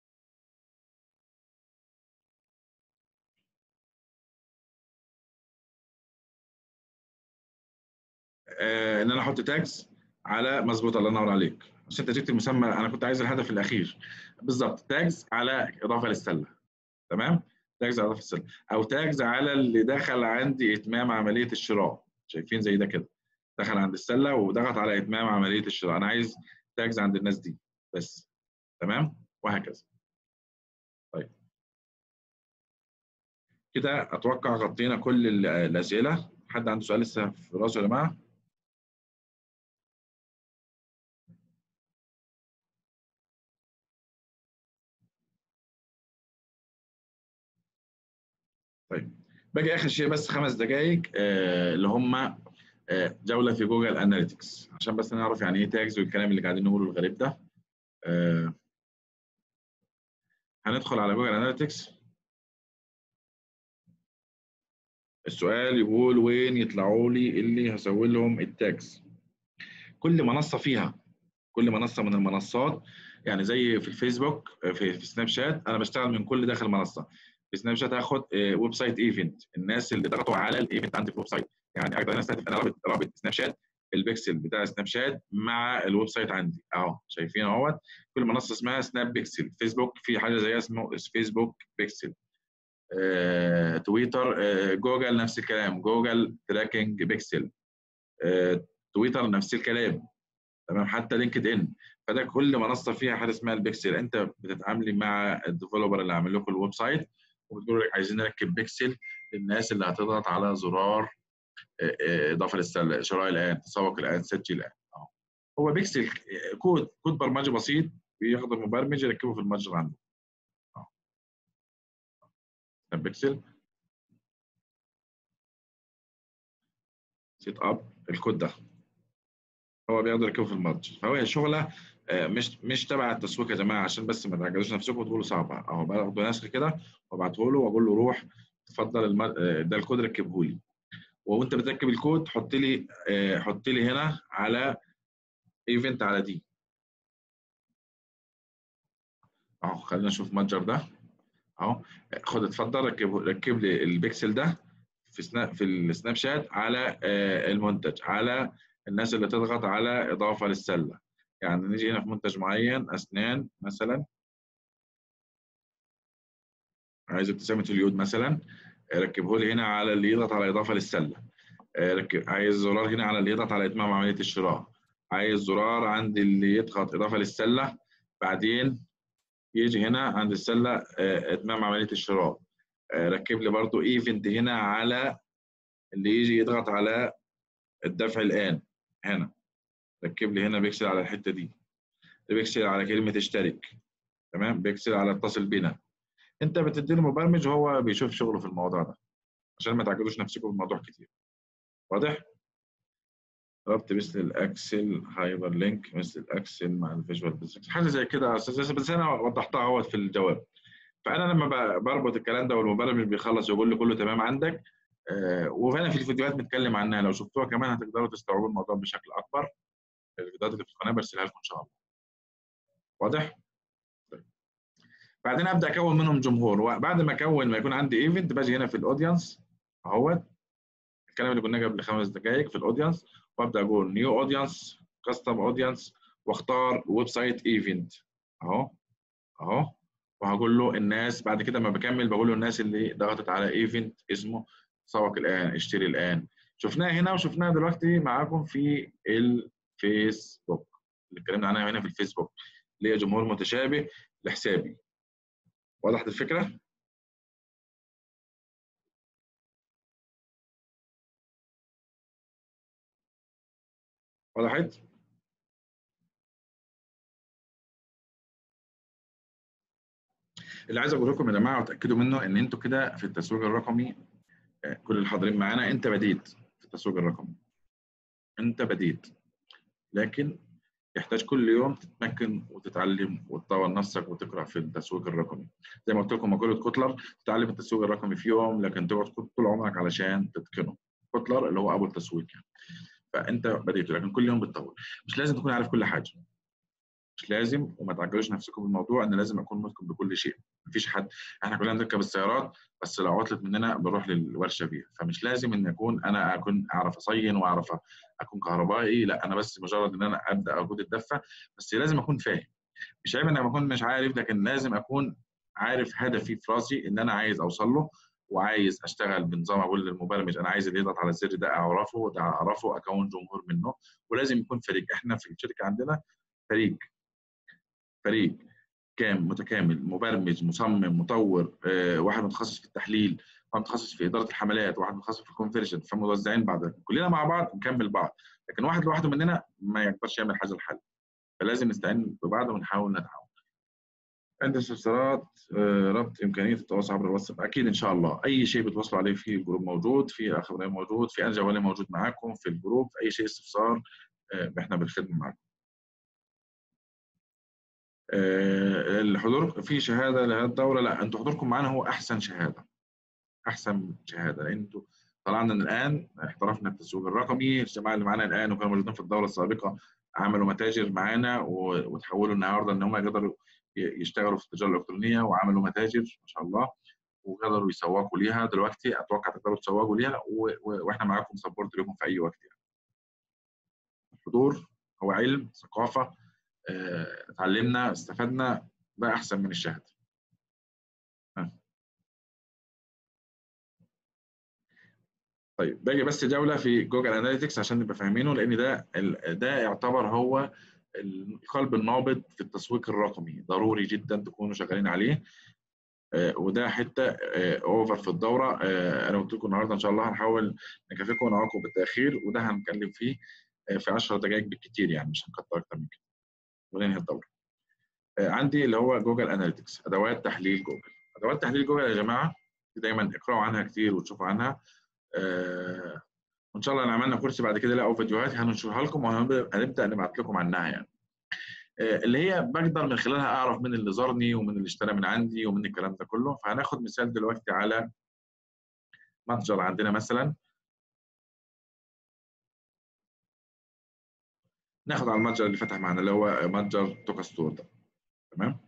آه ان انا احط تاجز على مظبوط الله ينور عليك بس انت جبت المسمى انا كنت عايز الهدف الاخير بالظبط تاجز على اضافه للسله تمام تاجز على اضافه للسله او تاجز على اللي دخل عندي اتمام عمليه الشراء شايفين زي ده كده دخل عند السله وضغط على اتمام عمليه الشراء انا عايز تاجز عند الناس دي بس تمام وهكذا طيب كده اتوقع غطينا كل الاسئله حد عنده سؤال لسه في راسه يا جماعه طيب باجي اخر شيء بس خمس دقائق آه اللي هم آه جوله في جوجل اناليتكس عشان بس نعرف يعني ايه تاجز والكلام اللي قاعدين نقوله الغريب ده آه هندخل على جوجل اناليتكس السؤال يقول وين يطلعوا لي اللي هسوي لهم التاجز كل منصه فيها كل منصه من المنصات يعني زي في الفيسبوك في, في سناب شات انا بشتغل من كل داخل منصه في سناب شات هاخد ويب سايت ايفنت الناس اللي ضغطوا على الايفنت عندي في الويب سايت يعني اقدر استهدف انا رابط رابط سناب شات البيكسل بتاع سناب شات مع الويب سايت عندي اهو شايفين اهوت كل منصه اسمها سناب بيكسل فيسبوك في حاجه زيها اسمه فيسبوك بيكسل آه، تويتر آه، جوجل نفس الكلام جوجل تراكنج بيكسل آه، تويتر نفس الكلام تمام حتى لينكد ان فده كل منصه فيها حاجه اسمها البيكسل انت بتتعاملي مع الديفلوبر اللي عامل لكم الويب سايت وبتقول لك عايزين نركب بيكسل للناس اللي هتضغط على زرار اضافه للسله شراء الان تسوق الان سجل الان اهو هو بيكسل كود كود برمجي بسيط بياخد المبرمج يركبه في المتجر عنده اهو بيكسل سيت اب الكود ده هو بياخده يركبه في المتجر فهو شغله مش مش تبع التسويق يا جماعه عشان بس ما تعجلوش نفسكم وتقولوا صعبه اهو باخده نسخ كده وابعته له واقول له روح اتفضل الم... ده الكود ركبه لي وانت بتركب الكود حط لي حط لي هنا على ايفنت على دي اهو خلينا نشوف المتجر ده اهو خد اتفضل ركب ركب لي البيكسل ده في سناب في السناب شات على المنتج على الناس اللي تضغط على اضافه للسله يعني نيجي هنا في منتج معين اسنان مثلا عايز ابتسامه اليود مثلا ركبه لي هنا على اللي يضغط على اضافه للسله ركب عايز زرار هنا على اللي يضغط على اتمام عمليه الشراء عايز زرار عند اللي يضغط اضافه للسله بعدين يجي هنا عند السله اتمام عمليه الشراء ركب لي برضو ايفنت هنا على اللي يجي يضغط على الدفع الان هنا ركب لي هنا بيكسل على الحته دي بيكسل على كلمه اشترك تمام بيكسل على اتصل بنا انت بتدي له مبرمج وهو بيشوف شغله في الموضوع ده عشان ما تعجبوش نفسكم بالموضوع كتير واضح ربط مثل الاكسل هايبر لينك مثل الاكسل مع الفيجوال بيزنس حاجه زي كده بس انا وضحتها اهوت في الجواب فانا لما بربط الكلام ده والمبرمج بيخلص يقول لي كله تمام عندك آه وهنا في الفيديوهات بنتكلم عنها لو شفتوها كمان هتقدروا تستوعبوا الموضوع بشكل اكبر الفيديوهات اللي في القناه برسلها لكم ان شاء الله واضح طيب. بعدين ابدا اكون منهم جمهور وبعد ما اكون ما يكون عندي ايفنت باجي هنا في الاودينس اهوت الكلام اللي قلناه قبل خمس دقائق في الاودينس وابدا اقول نيو اودينس كاستم اودينس واختار ويب سايت ايفنت اهو اهو وهقول له الناس بعد كده ما بكمل بقول له الناس اللي ضغطت على ايفنت اسمه تسوق الان اشتري الان شفناها هنا وشفناها دلوقتي معاكم في الفيسبوك اللي اتكلمنا عنها هنا في الفيسبوك اللي هي جمهور متشابه لحسابي وضحت الفكره؟ وضحت؟ اللي عايز اقول لكم يا جماعه وتاكدوا منه ان انتوا كده في التسويق الرقمي كل الحاضرين معانا انت بديت في التسويق الرقمي انت بديت لكن يحتاج كل يوم تتمكن وتتعلم وتطور نفسك وتقرا في التسويق الرقمي زي ما قلت لكم مقوله كوتلر تتعلم التسويق الرقمي في يوم لكن تقعد طول عمرك علشان تتقنه كوتلر اللي هو ابو التسويق يعني فانت بديت لكن كل يوم بتطور مش لازم تكون عارف كل حاجه مش لازم وما تعجلوش نفسكم بالموضوع ان لازم اكون متقن بكل شيء مفيش حد احنا كلنا بنركب السيارات بس لو عطلت مننا بنروح للورشه فيها فمش لازم ان اكون انا اكون اعرف اصين واعرف اكون كهربائي لا انا بس مجرد ان انا ابدا اقود الدفه بس لازم اكون فاهم مش عيب ان اكون مش عارف لكن لازم اكون عارف هدفي في راسي ان انا عايز اوصل له وعايز اشتغل بنظام اقول للمبرمج انا عايز اللي يضغط على الزر ده اعرفه ده اعرفه اكون جمهور منه ولازم يكون فريق احنا في الشركه عندنا فريق فريق كام متكامل مبرمج مصمم مطور آه، واحد متخصص في التحليل واحد متخصص في اداره الحملات واحد متخصص في الكونفرجن فموزعين بعض كلنا مع بعض نكمل بعض لكن واحد لوحده مننا ما يقدرش يعمل حاجه لحل فلازم نستعين ببعض ونحاول نتعاون عند استفسارات آه، ربط امكانيه التواصل عبر الواتساب اكيد ان شاء الله اي شيء بتواصلوا عليه في الجروب موجود في اخ ابراهيم موجود في انا جوالي موجود معاكم في الجروب في اي شيء استفسار آه، احنا بالخدمه معاكم آه، الحضور في شهاده لهذه الدوره لا انتوا حضوركم معانا هو احسن شهاده احسن شهاده لان انتوا طلعنا الان احترفنا التسويق الرقمي الجماعه اللي معانا الان وكانوا موجودين في الدوره السابقه عملوا متاجر معانا وتحولوا النهارده ان هم يقدروا يشتغلوا في التجاره الالكترونيه وعملوا متاجر ما شاء الله وقدروا يسوقوا ليها دلوقتي اتوقع تقدروا تسوقوا ليها واحنا معاكم سبورت لكم في اي وقت يعني. الحضور هو علم ثقافه اتعلمنا استفدنا ده احسن من الشهاده طيب باجي بس جوله في جوجل اناليتكس عشان نبقى فاهمينه لان ده ده يعتبر هو القلب النابض في التسويق الرقمي ضروري جدا تكونوا شغالين عليه وده حته اوفر في الدوره انا قلت لكم النهارده ان شاء الله هنحاول نكافئكم ونعاقب بالتاخير وده هنتكلم فيه في 10 دقائق بالكثير يعني مش هنكتر اكتر من كده وننهي الدوره. عندي اللي هو جوجل اناليتكس ادوات تحليل جوجل. ادوات تحليل جوجل يا جماعه دايما اقراوا عنها كتير وتشوفوا عنها آه وان شاء الله لو عملنا كورس بعد كده لا او فيديوهات هننشرها لكم وهنبدا نبعت لكم عنها يعني. آه اللي هي بقدر من خلالها اعرف مين اللي زارني ومن اللي اشترى من عندي ومن الكلام ده كله فهناخد مثال دلوقتي على متجر عندنا مثلا ناخد على المتجر اللي فتح معانا اللي هو متجر توكا ستور ده تمام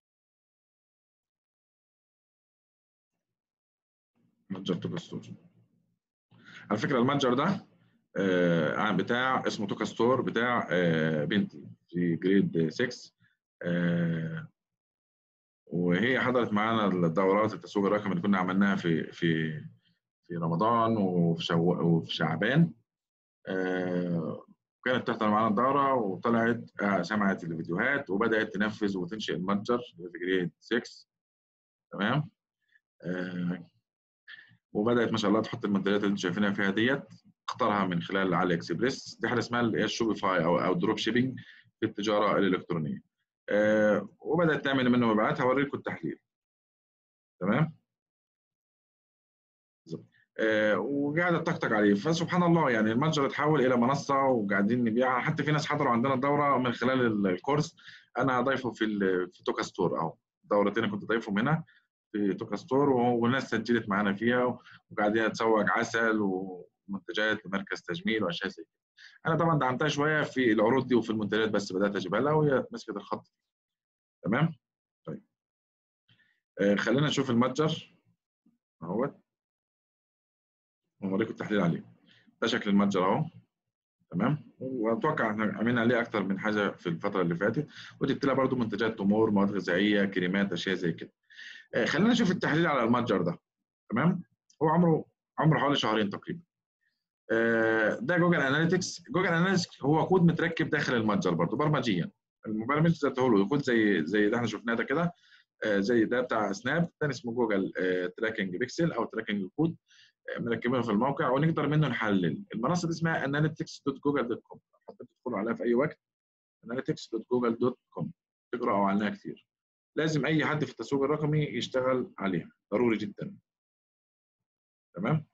متجر توكا ستور على فكره المتجر ده آه بتاع اسمه توكا ستور بتاع آه بنتي في جريد 6 آه وهي حضرت معانا الدورات التسويق الرقمي اللي كنا عملناها في في في رمضان وفي شو وفي شعبان آه كانت تحضر معانا الدورة وطلعت سمعت الفيديوهات وبدأت تنفذ وتنشئ المتجر في جريد 6 تمام آه وبدأت ما شاء الله تحط المنتجات اللي انتم شايفينها فيها ديت اختارها من خلال علي اكسبريس دي حاجه اسمها اللي هي الشوبيفاي او او دروب شيبنج في التجاره الالكترونيه آه وبدأت تعمل منه مبيعات هوريكم التحليل تمام بالظبط آه وقاعده تطقطق عليه فسبحان الله يعني المتجر اتحول الى منصه وقاعدين نبيعها حتى في ناس حضروا عندنا الدوره من خلال الكورس انا ضايفه في في توكا ستور اهو دورتين كنت ضايفهم هنا في توكا ستور والناس سجلت معانا فيها وقاعدين تسوق عسل ومنتجات لمركز تجميل واشياء زي كده. انا طبعا دعمتها شويه في العروض دي وفي المنتجات بس بدات اجيبها لها وهي مسكت الخط تمام؟ طيب آه خلينا نشوف المتجر اهوت ونوريكم التحليل عليه ده شكل المتجر اهو تمام واتوقع احنا عملنا عليه اكتر من حاجه في الفتره اللي فاتت وجبت لها برضه منتجات تمور مواد غذائيه كريمات اشياء زي كده آه خلينا نشوف التحليل على المتجر ده تمام هو عمره عمره حوالي شهرين تقريبا آه ده جوجل اناليتكس جوجل اناليتكس هو كود متركب داخل المتجر برضه برمجيا المبرمج ذاته له كود زي زي ده احنا شفناه ده كده آه زي ده بتاع سناب ده اسمه جوجل تراكنج بيكسل او تراكنج كود مركبينه في الموقع ونقدر منه نحلل المنصه دي اسمها analytics.google.com حابين تدخلوا عليها في اي وقت analytics.google.com تقراوا عنها كتير لازم اي حد في التسويق الرقمي يشتغل عليها ضروري جدا تمام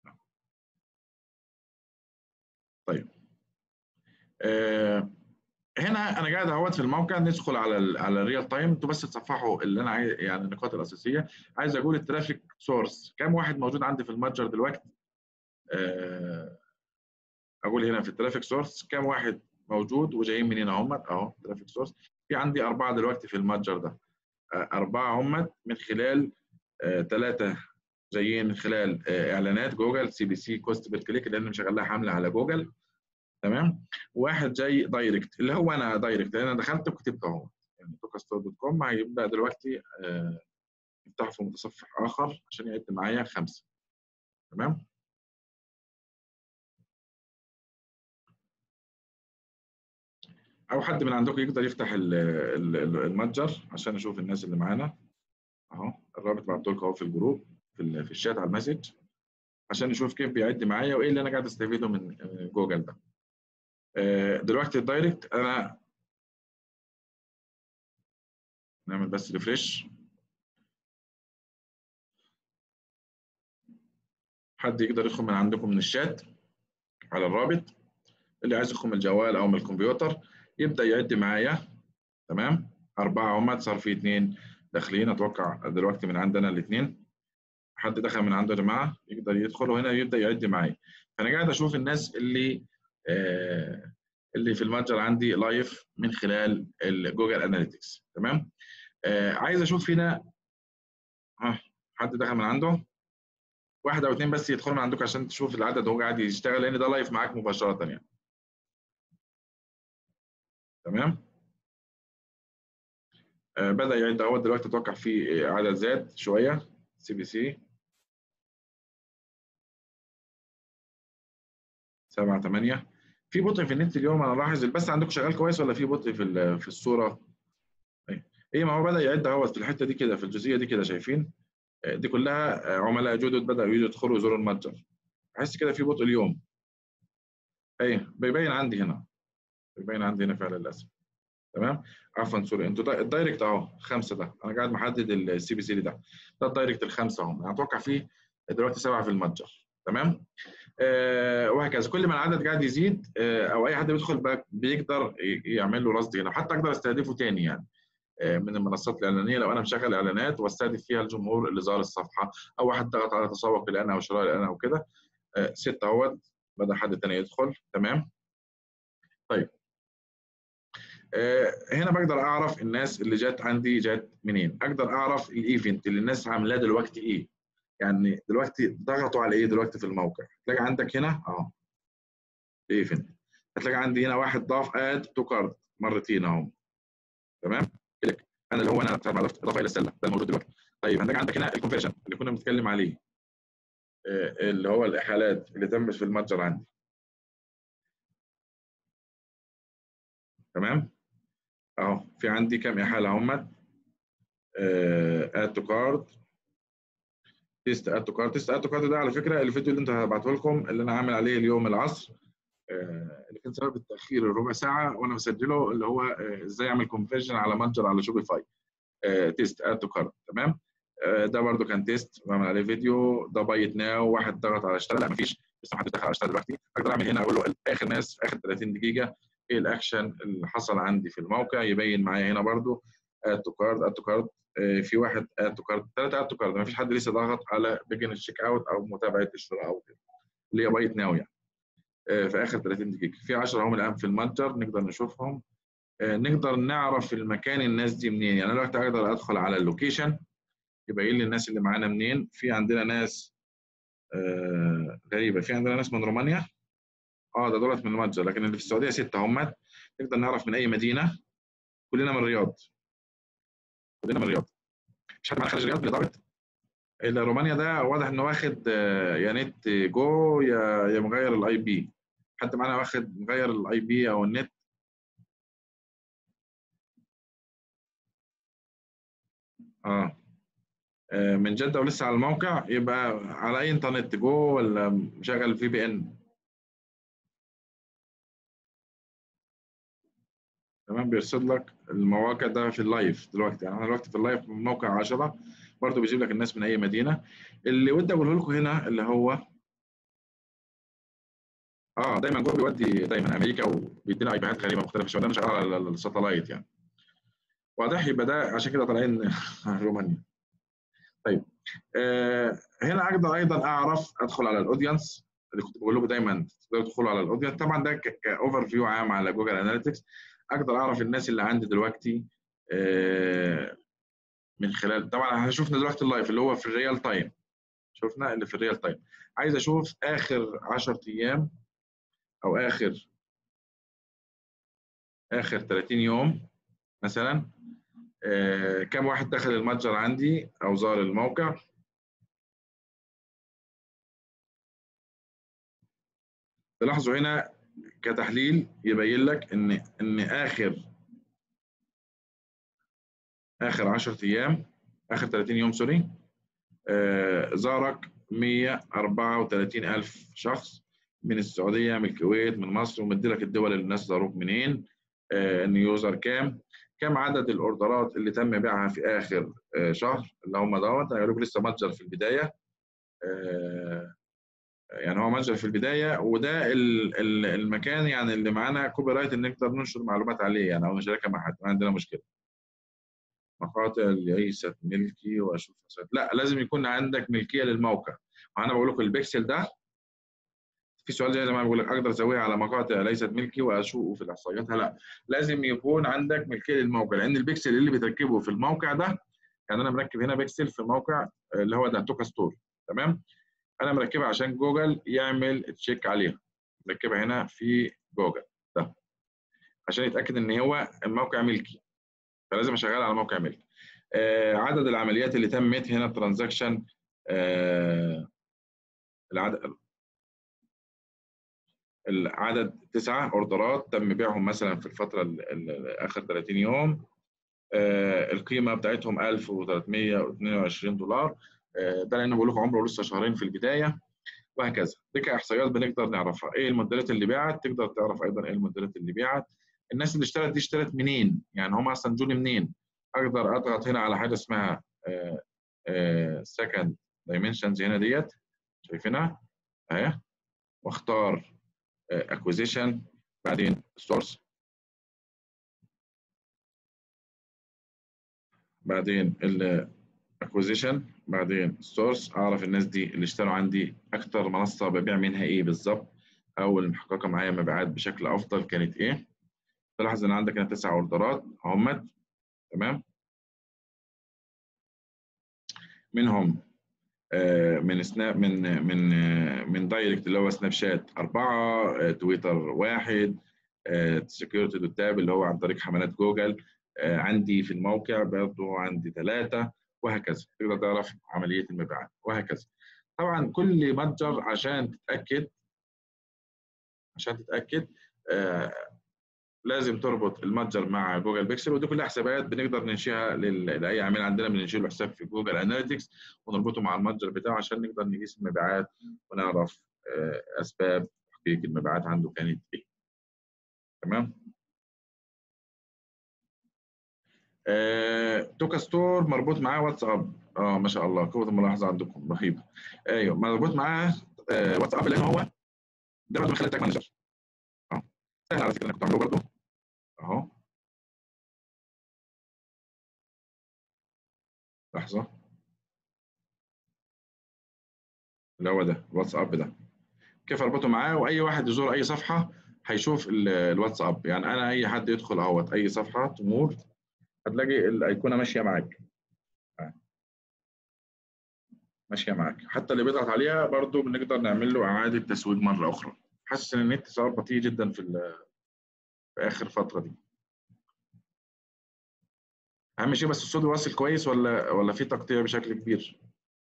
طيب آه هنا انا قاعد اهوت في الموقع ندخل على ال على الريال تايم انتوا بس تصفحوا اللي انا عايز يعني النقاط الاساسيه عايز اقول الترافيك سورس كم واحد موجود عندي في المتجر دلوقتي آه، اقول هنا في الترافيك سورس كم واحد موجود وجايين منين هم اهو ترافيك سورس في عندي اربعه دلوقتي في المتجر ده آه، اربعه هم من خلال ثلاثه جايين من خلال اعلانات جوجل سي بي سي كوست بير كليك لان مشغل لها حمله على جوجل تمام واحد جاي دايركت اللي هو انا دايركت انا دخلت وكتبت اهو يعني توكاستور دوت كوم هيبدا دلوقتي يفتح في متصفح اخر عشان يعد معايا خمسه تمام او حد من عندكم يقدر يفتح المتجر عشان اشوف الناس اللي معانا اهو الرابط بعته لكم اهو في الجروب في, في الشات على المسج عشان نشوف كيف بيعد معايا وايه اللي انا قاعد استفيده من جوجل ده دلوقتي الدايركت انا نعمل بس ريفريش حد يقدر يدخل من عندكم من الشات على الرابط اللي عايز يدخل من الجوال او من الكمبيوتر يبدا يعد معايا تمام اربعه هم صار في اثنين داخلين اتوقع دلوقتي من عندنا الاثنين حد دخل من عنده يا جماعه يقدر يدخل وهنا يبدا يعد معايا فانا قاعد اشوف الناس اللي آه اللي في المتجر عندي لايف من خلال الجوجل اناليتكس تمام آه عايز اشوف هنا ها حد دخل من عنده واحد او اثنين بس يدخلوا من عندكم عشان تشوف العدد هو قاعد يشتغل لان ده لايف معاك مباشره يعني تمام آه بدا يعد اهو دلوقتي اتوقع في عدد زاد شويه سي بي سي 7 8 في بطء في النت اليوم انا لاحظ البث عندكم شغال كويس ولا في بطء في في الصوره؟ ايه ما هو بدا يعد اهوت في الحته دي كده في الجزئيه دي كده شايفين؟ دي كلها عملاء جدد بداوا يدخلوا يزوروا المتجر احس كده في بطء اليوم ايه بيبين عندي هنا بيبين عندي هنا فعلا للاسف تمام عفوا سوري انتوا الدايركت اهو خمسه ده انا قاعد محدد السي بي سي ده ده الدايركت الخمسه اهم انا اتوقع فيه دلوقتي سبعه في المتجر تمام آه وهكذا كل ما العدد قاعد يزيد آه او اي حد بيدخل بيقدر يعمل له رصد هنا وحتى اقدر استهدفه تاني يعني آه من المنصات الاعلانيه لو انا مشغل اعلانات واستهدف فيها الجمهور اللي زار الصفحه او واحد ضغط على تسوق الان او شراء الان او كده آه ستة اهوت بدا حد تاني يدخل تمام طيب آه هنا بقدر اعرف الناس اللي جت عندي جت منين اقدر اعرف الايفنت اللي الناس عاملاه دلوقتي ايه يعني دلوقتي ضغطوا على ايه دلوقتي في الموقع هتلاقي عندك هنا اهو ايفنت هتلاقي عندي هنا واحد ضاف اد تو كارد مرتين اهو تمام كليك انا اللي هو انا اضافه الى السله ده الموجود دلوقتي طيب هتلاقي عندك هنا الكونفرجن اللي كنا بنتكلم عليه آه اللي هو الاحالات اللي تمت في المتجر عندي تمام اهو في عندي كام احاله هم اد تو كارد تيست اد تو كارد تيست اد تو كارد ده على فكره الفيديو اللي انت هبعته لكم اللي انا عامل عليه اليوم العصر اللي كان سبب التاخير الربع ساعه وانا مسجله اللي هو ازاي اعمل كونفرجن على متجر على شوبيفاي تيست اد تو كارد تمام ده برده كان تيست بعمل عليه فيديو ده بايت ناو واحد ضغط على اشتري لا مفيش لسه ما حدش دخل على اشتري دلوقتي اقدر اعمل هنا اقول له اخر ناس في اخر 30 دقيقه ايه الاكشن اللي حصل عندي في الموقع يبين معايا هنا برده اد تو كارد اد تو كارد في واحد اد تو كارد ثلاثه اد تو كارد ما فيش حد لسه ضغط على بيجن الشيك اوت او متابعه الشراء او كده اللي هي بايت ناو يعني في اخر 30 دقيقه في 10 هم الان في المتجر نقدر نشوفهم نقدر نعرف المكان الناس دي منين يعني انا دلوقتي اقدر ادخل على اللوكيشن يبين لي الناس اللي معانا منين في عندنا ناس آه غريبه في عندنا ناس من رومانيا اه ده دولت من المتجر لكن اللي في السعوديه سته هم نقدر نعرف من اي مدينه كلنا من الرياض كلنا من الرياض مش حد معانا خارج الرياض بالضبط رومانيا ده واضح انه واخد يا نت جو يا يا مغير الاي بي حد معانا واخد مغير الاي بي او النت اه من جدة ولسه على الموقع يبقى على اي انترنت جو ولا مشغل في بي ان تمام بيرصد لك المواقع ده في اللايف دلوقتي يعني انا دلوقتي في اللايف من موقع 10 برضه بيجيب لك الناس من اي مدينه اللي ودي اقوله لكم هنا اللي هو اه دايما جوجل بيودي دايما امريكا وبيدينا اي بيات غريبه مختلفه شويه ده مش على الساتلايت يعني واضح يبقى ده عشان كده طالعين رومانيا طيب آه هنا اقدر ايضا اعرف ادخل على الاودينس اللي كنت بقول لكم دايما تقدروا تدخلوا على الاودينس طبعا ده كاوفر فيو عام على جوجل اناليتكس اقدر اعرف الناس اللي عندي دلوقتي آه من خلال طبعا هشوفنا دلوقتي اللايف اللي هو في الريال تايم شفنا اللي في الريال تايم عايز اشوف اخر 10 ايام او اخر اخر 30 يوم مثلا آه كم واحد دخل المتجر عندي او زار الموقع تلاحظوا هنا كتحليل يبين لك ان ان اخر اخر 10 ايام اخر 30 يوم سوري آه زارك 134 الف شخص من السعوديه من الكويت من مصر ومدي لك الدول اللي الناس زاروك منين آه النيوزر كام كم عدد الاوردرات اللي تم بيعها في اخر آه شهر اللي هم دوت انا لكم لسه متجر في البدايه آه يعني هو متجر في البدايه وده المكان يعني اللي معانا كوبي رايت ان نقدر ننشر معلومات عليه يعني او نشاركها مع حد ما عندنا مشكله مقاطع ليست ملكي واشوف لا لازم يكون عندك ملكيه للموقع وانا بقول لكم البكسل ده في سؤال زي ما بقول لك اقدر اسويها على مقاطع ليست ملكي واشوفه في الاحصائيات لا لازم يكون عندك ملكيه للموقع لان البكسل اللي بتركبه في الموقع ده يعني انا مركب هنا بكسل في الموقع اللي هو ده توكا ستور تمام انا مركبها عشان جوجل يعمل تشيك عليها مركبها هنا في جوجل ده عشان يتاكد ان هو الموقع ملكي فلازم اشغلها على موقع ملكي آه عدد العمليات اللي تمت هنا ترانزاكشن آه العدد العدد تسعة اوردرات تم بيعهم مثلا في الفتره اخر 30 يوم آه القيمه بتاعتهم 1322 دولار ده لان بقول لكم عمره لسه شهرين في البدايه وهكذا دي كاحصائيات بنقدر نعرفها ايه الموديلات اللي باعت تقدر تعرف ايضا ايه الموديلات اللي باعت الناس اللي اشترت دي اشترت منين يعني هم اصلا جوني منين اقدر اضغط هنا على حاجه اسمها سكند دايمنشنز هنا ديت شايفينها اهي واختار اكوزيشن بعدين سورس بعدين اكوزيشن بعدين سورس اعرف الناس دي اللي اشتروا عندي اكتر منصه ببيع منها ايه بالظبط او اللي محققه معايا مبيعات بشكل افضل كانت ايه تلاحظ ان عندك هنا تسع اوردرات اهمت تمام منهم آه من سناب من من آه من دايركت اللي هو سناب شات أربعة آه تويتر واحد سكيورتي دوت تاب اللي هو عن طريق حملات جوجل عندي في الموقع برضه عندي ثلاثة وهكذا تقدر تعرف عملية المبيعات وهكذا طبعا كل متجر عشان تتأكد عشان تتأكد آه لازم تربط المتجر مع جوجل بيكسل ودي كلها حسابات بنقدر ننشئها لاي عميل عندنا بننشئ له حساب في جوجل اناليتكس ونربطه مع المتجر بتاعه عشان نقدر نقيس المبيعات ونعرف آه اسباب تحقيق المبيعات عنده كانت ايه تمام آه، توكا ستور مربوط معاه واتساب اه ما شاء الله قوه الملاحظه عندكم رهيبه ايوه مربوط معاه آه واتساب لان هو ده برضه من خلال تاج مانجر اه سهل على فكره انا كنت عامله برضه اهو لحظه اللي هو ده الواتساب ده كيف اربطه معاه واي واحد يزور اي صفحه هيشوف الواتساب يعني انا اي حد يدخل اهوت اي صفحه تمور هتلاقي الايقونه ماشيه معاك ماشيه معاك حتى اللي بيضغط عليها برضو بنقدر نعمل له اعاده تسويق مره اخرى حاسس ان النت صار بطيء جدا في في اخر فتره دي اهم شيء بس الصوت واصل كويس ولا ولا في تقطيع بشكل كبير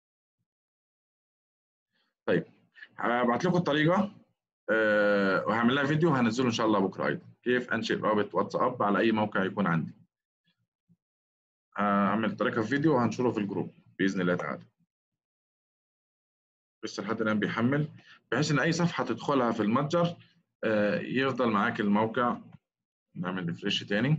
طيب هبعت لكم الطريقه أه وهعمل لها فيديو وهنزله ان شاء الله بكره ايضا كيف انشئ رابط واتساب على اي موقع يكون عندي هعمل طريقه في فيديو وهنشره في الجروب باذن الله تعالى لسه لحد الان بيحمل بحيث ان اي صفحه تدخلها في المتجر يفضل معاك الموقع نعمل ريفريش تاني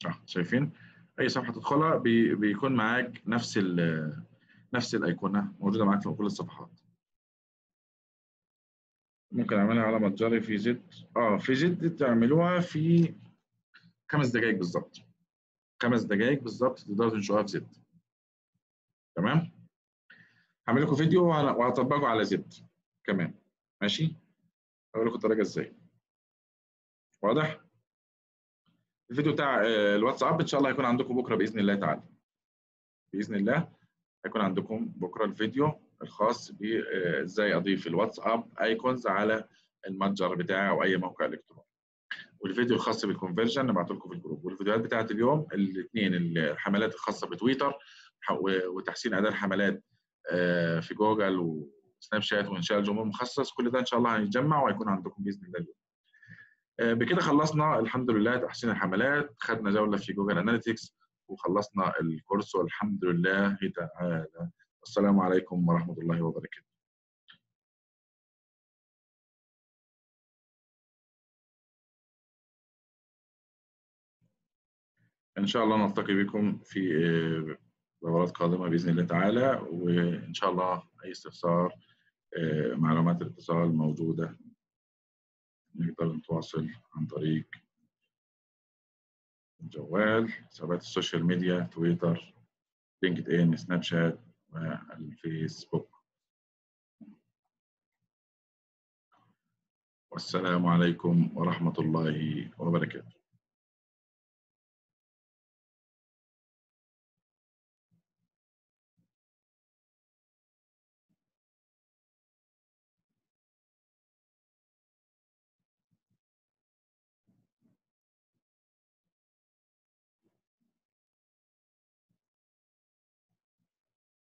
اه شايفين اي صفحه تدخلها بي بيكون معاك نفس ال نفس الايقونه موجوده معاك في كل الصفحات ممكن اعملها على متجري في زد اه في زد تعملوها في خمس دقائق بالظبط خمس دقائق بالظبط تقدروا تنشئوها في زد تمام هعمل لكم فيديو وهطبقه على زد كمان ماشي اقول لكم الطريقه ازاي واضح الفيديو بتاع الواتساب ان شاء الله هيكون عندكم بكره باذن الله تعالى باذن الله هيكون عندكم بكره الفيديو الخاص بازاي اضيف الواتساب ايكونز على المتجر بتاعي او اي موقع الكتروني والفيديو الخاص بالكونفرجن نبعته لكم في الجروب والفيديوهات بتاعت اليوم الاثنين الحملات الخاصه بتويتر وتحسين اداء الحملات في جوجل وسناب شات وانشاء الجمهور مخصص كل ده ان شاء الله هيتجمع وهيكون عندكم باذن الله اليوم بكده خلصنا الحمد لله تحسين الحملات خدنا جوله في جوجل اناليتكس وخلصنا الكورس والحمد لله تعالى السلام عليكم ورحمه الله وبركاته ان شاء الله نلتقي بكم في دورات قادمه باذن الله تعالى وان شاء الله اي استفسار معلومات الاتصال موجوده نقدر نتواصل عن طريق الجوال حسابات السوشيال ميديا تويتر لينكد ان سناب شات والفيسبوك والسلام عليكم ورحمه الله وبركاته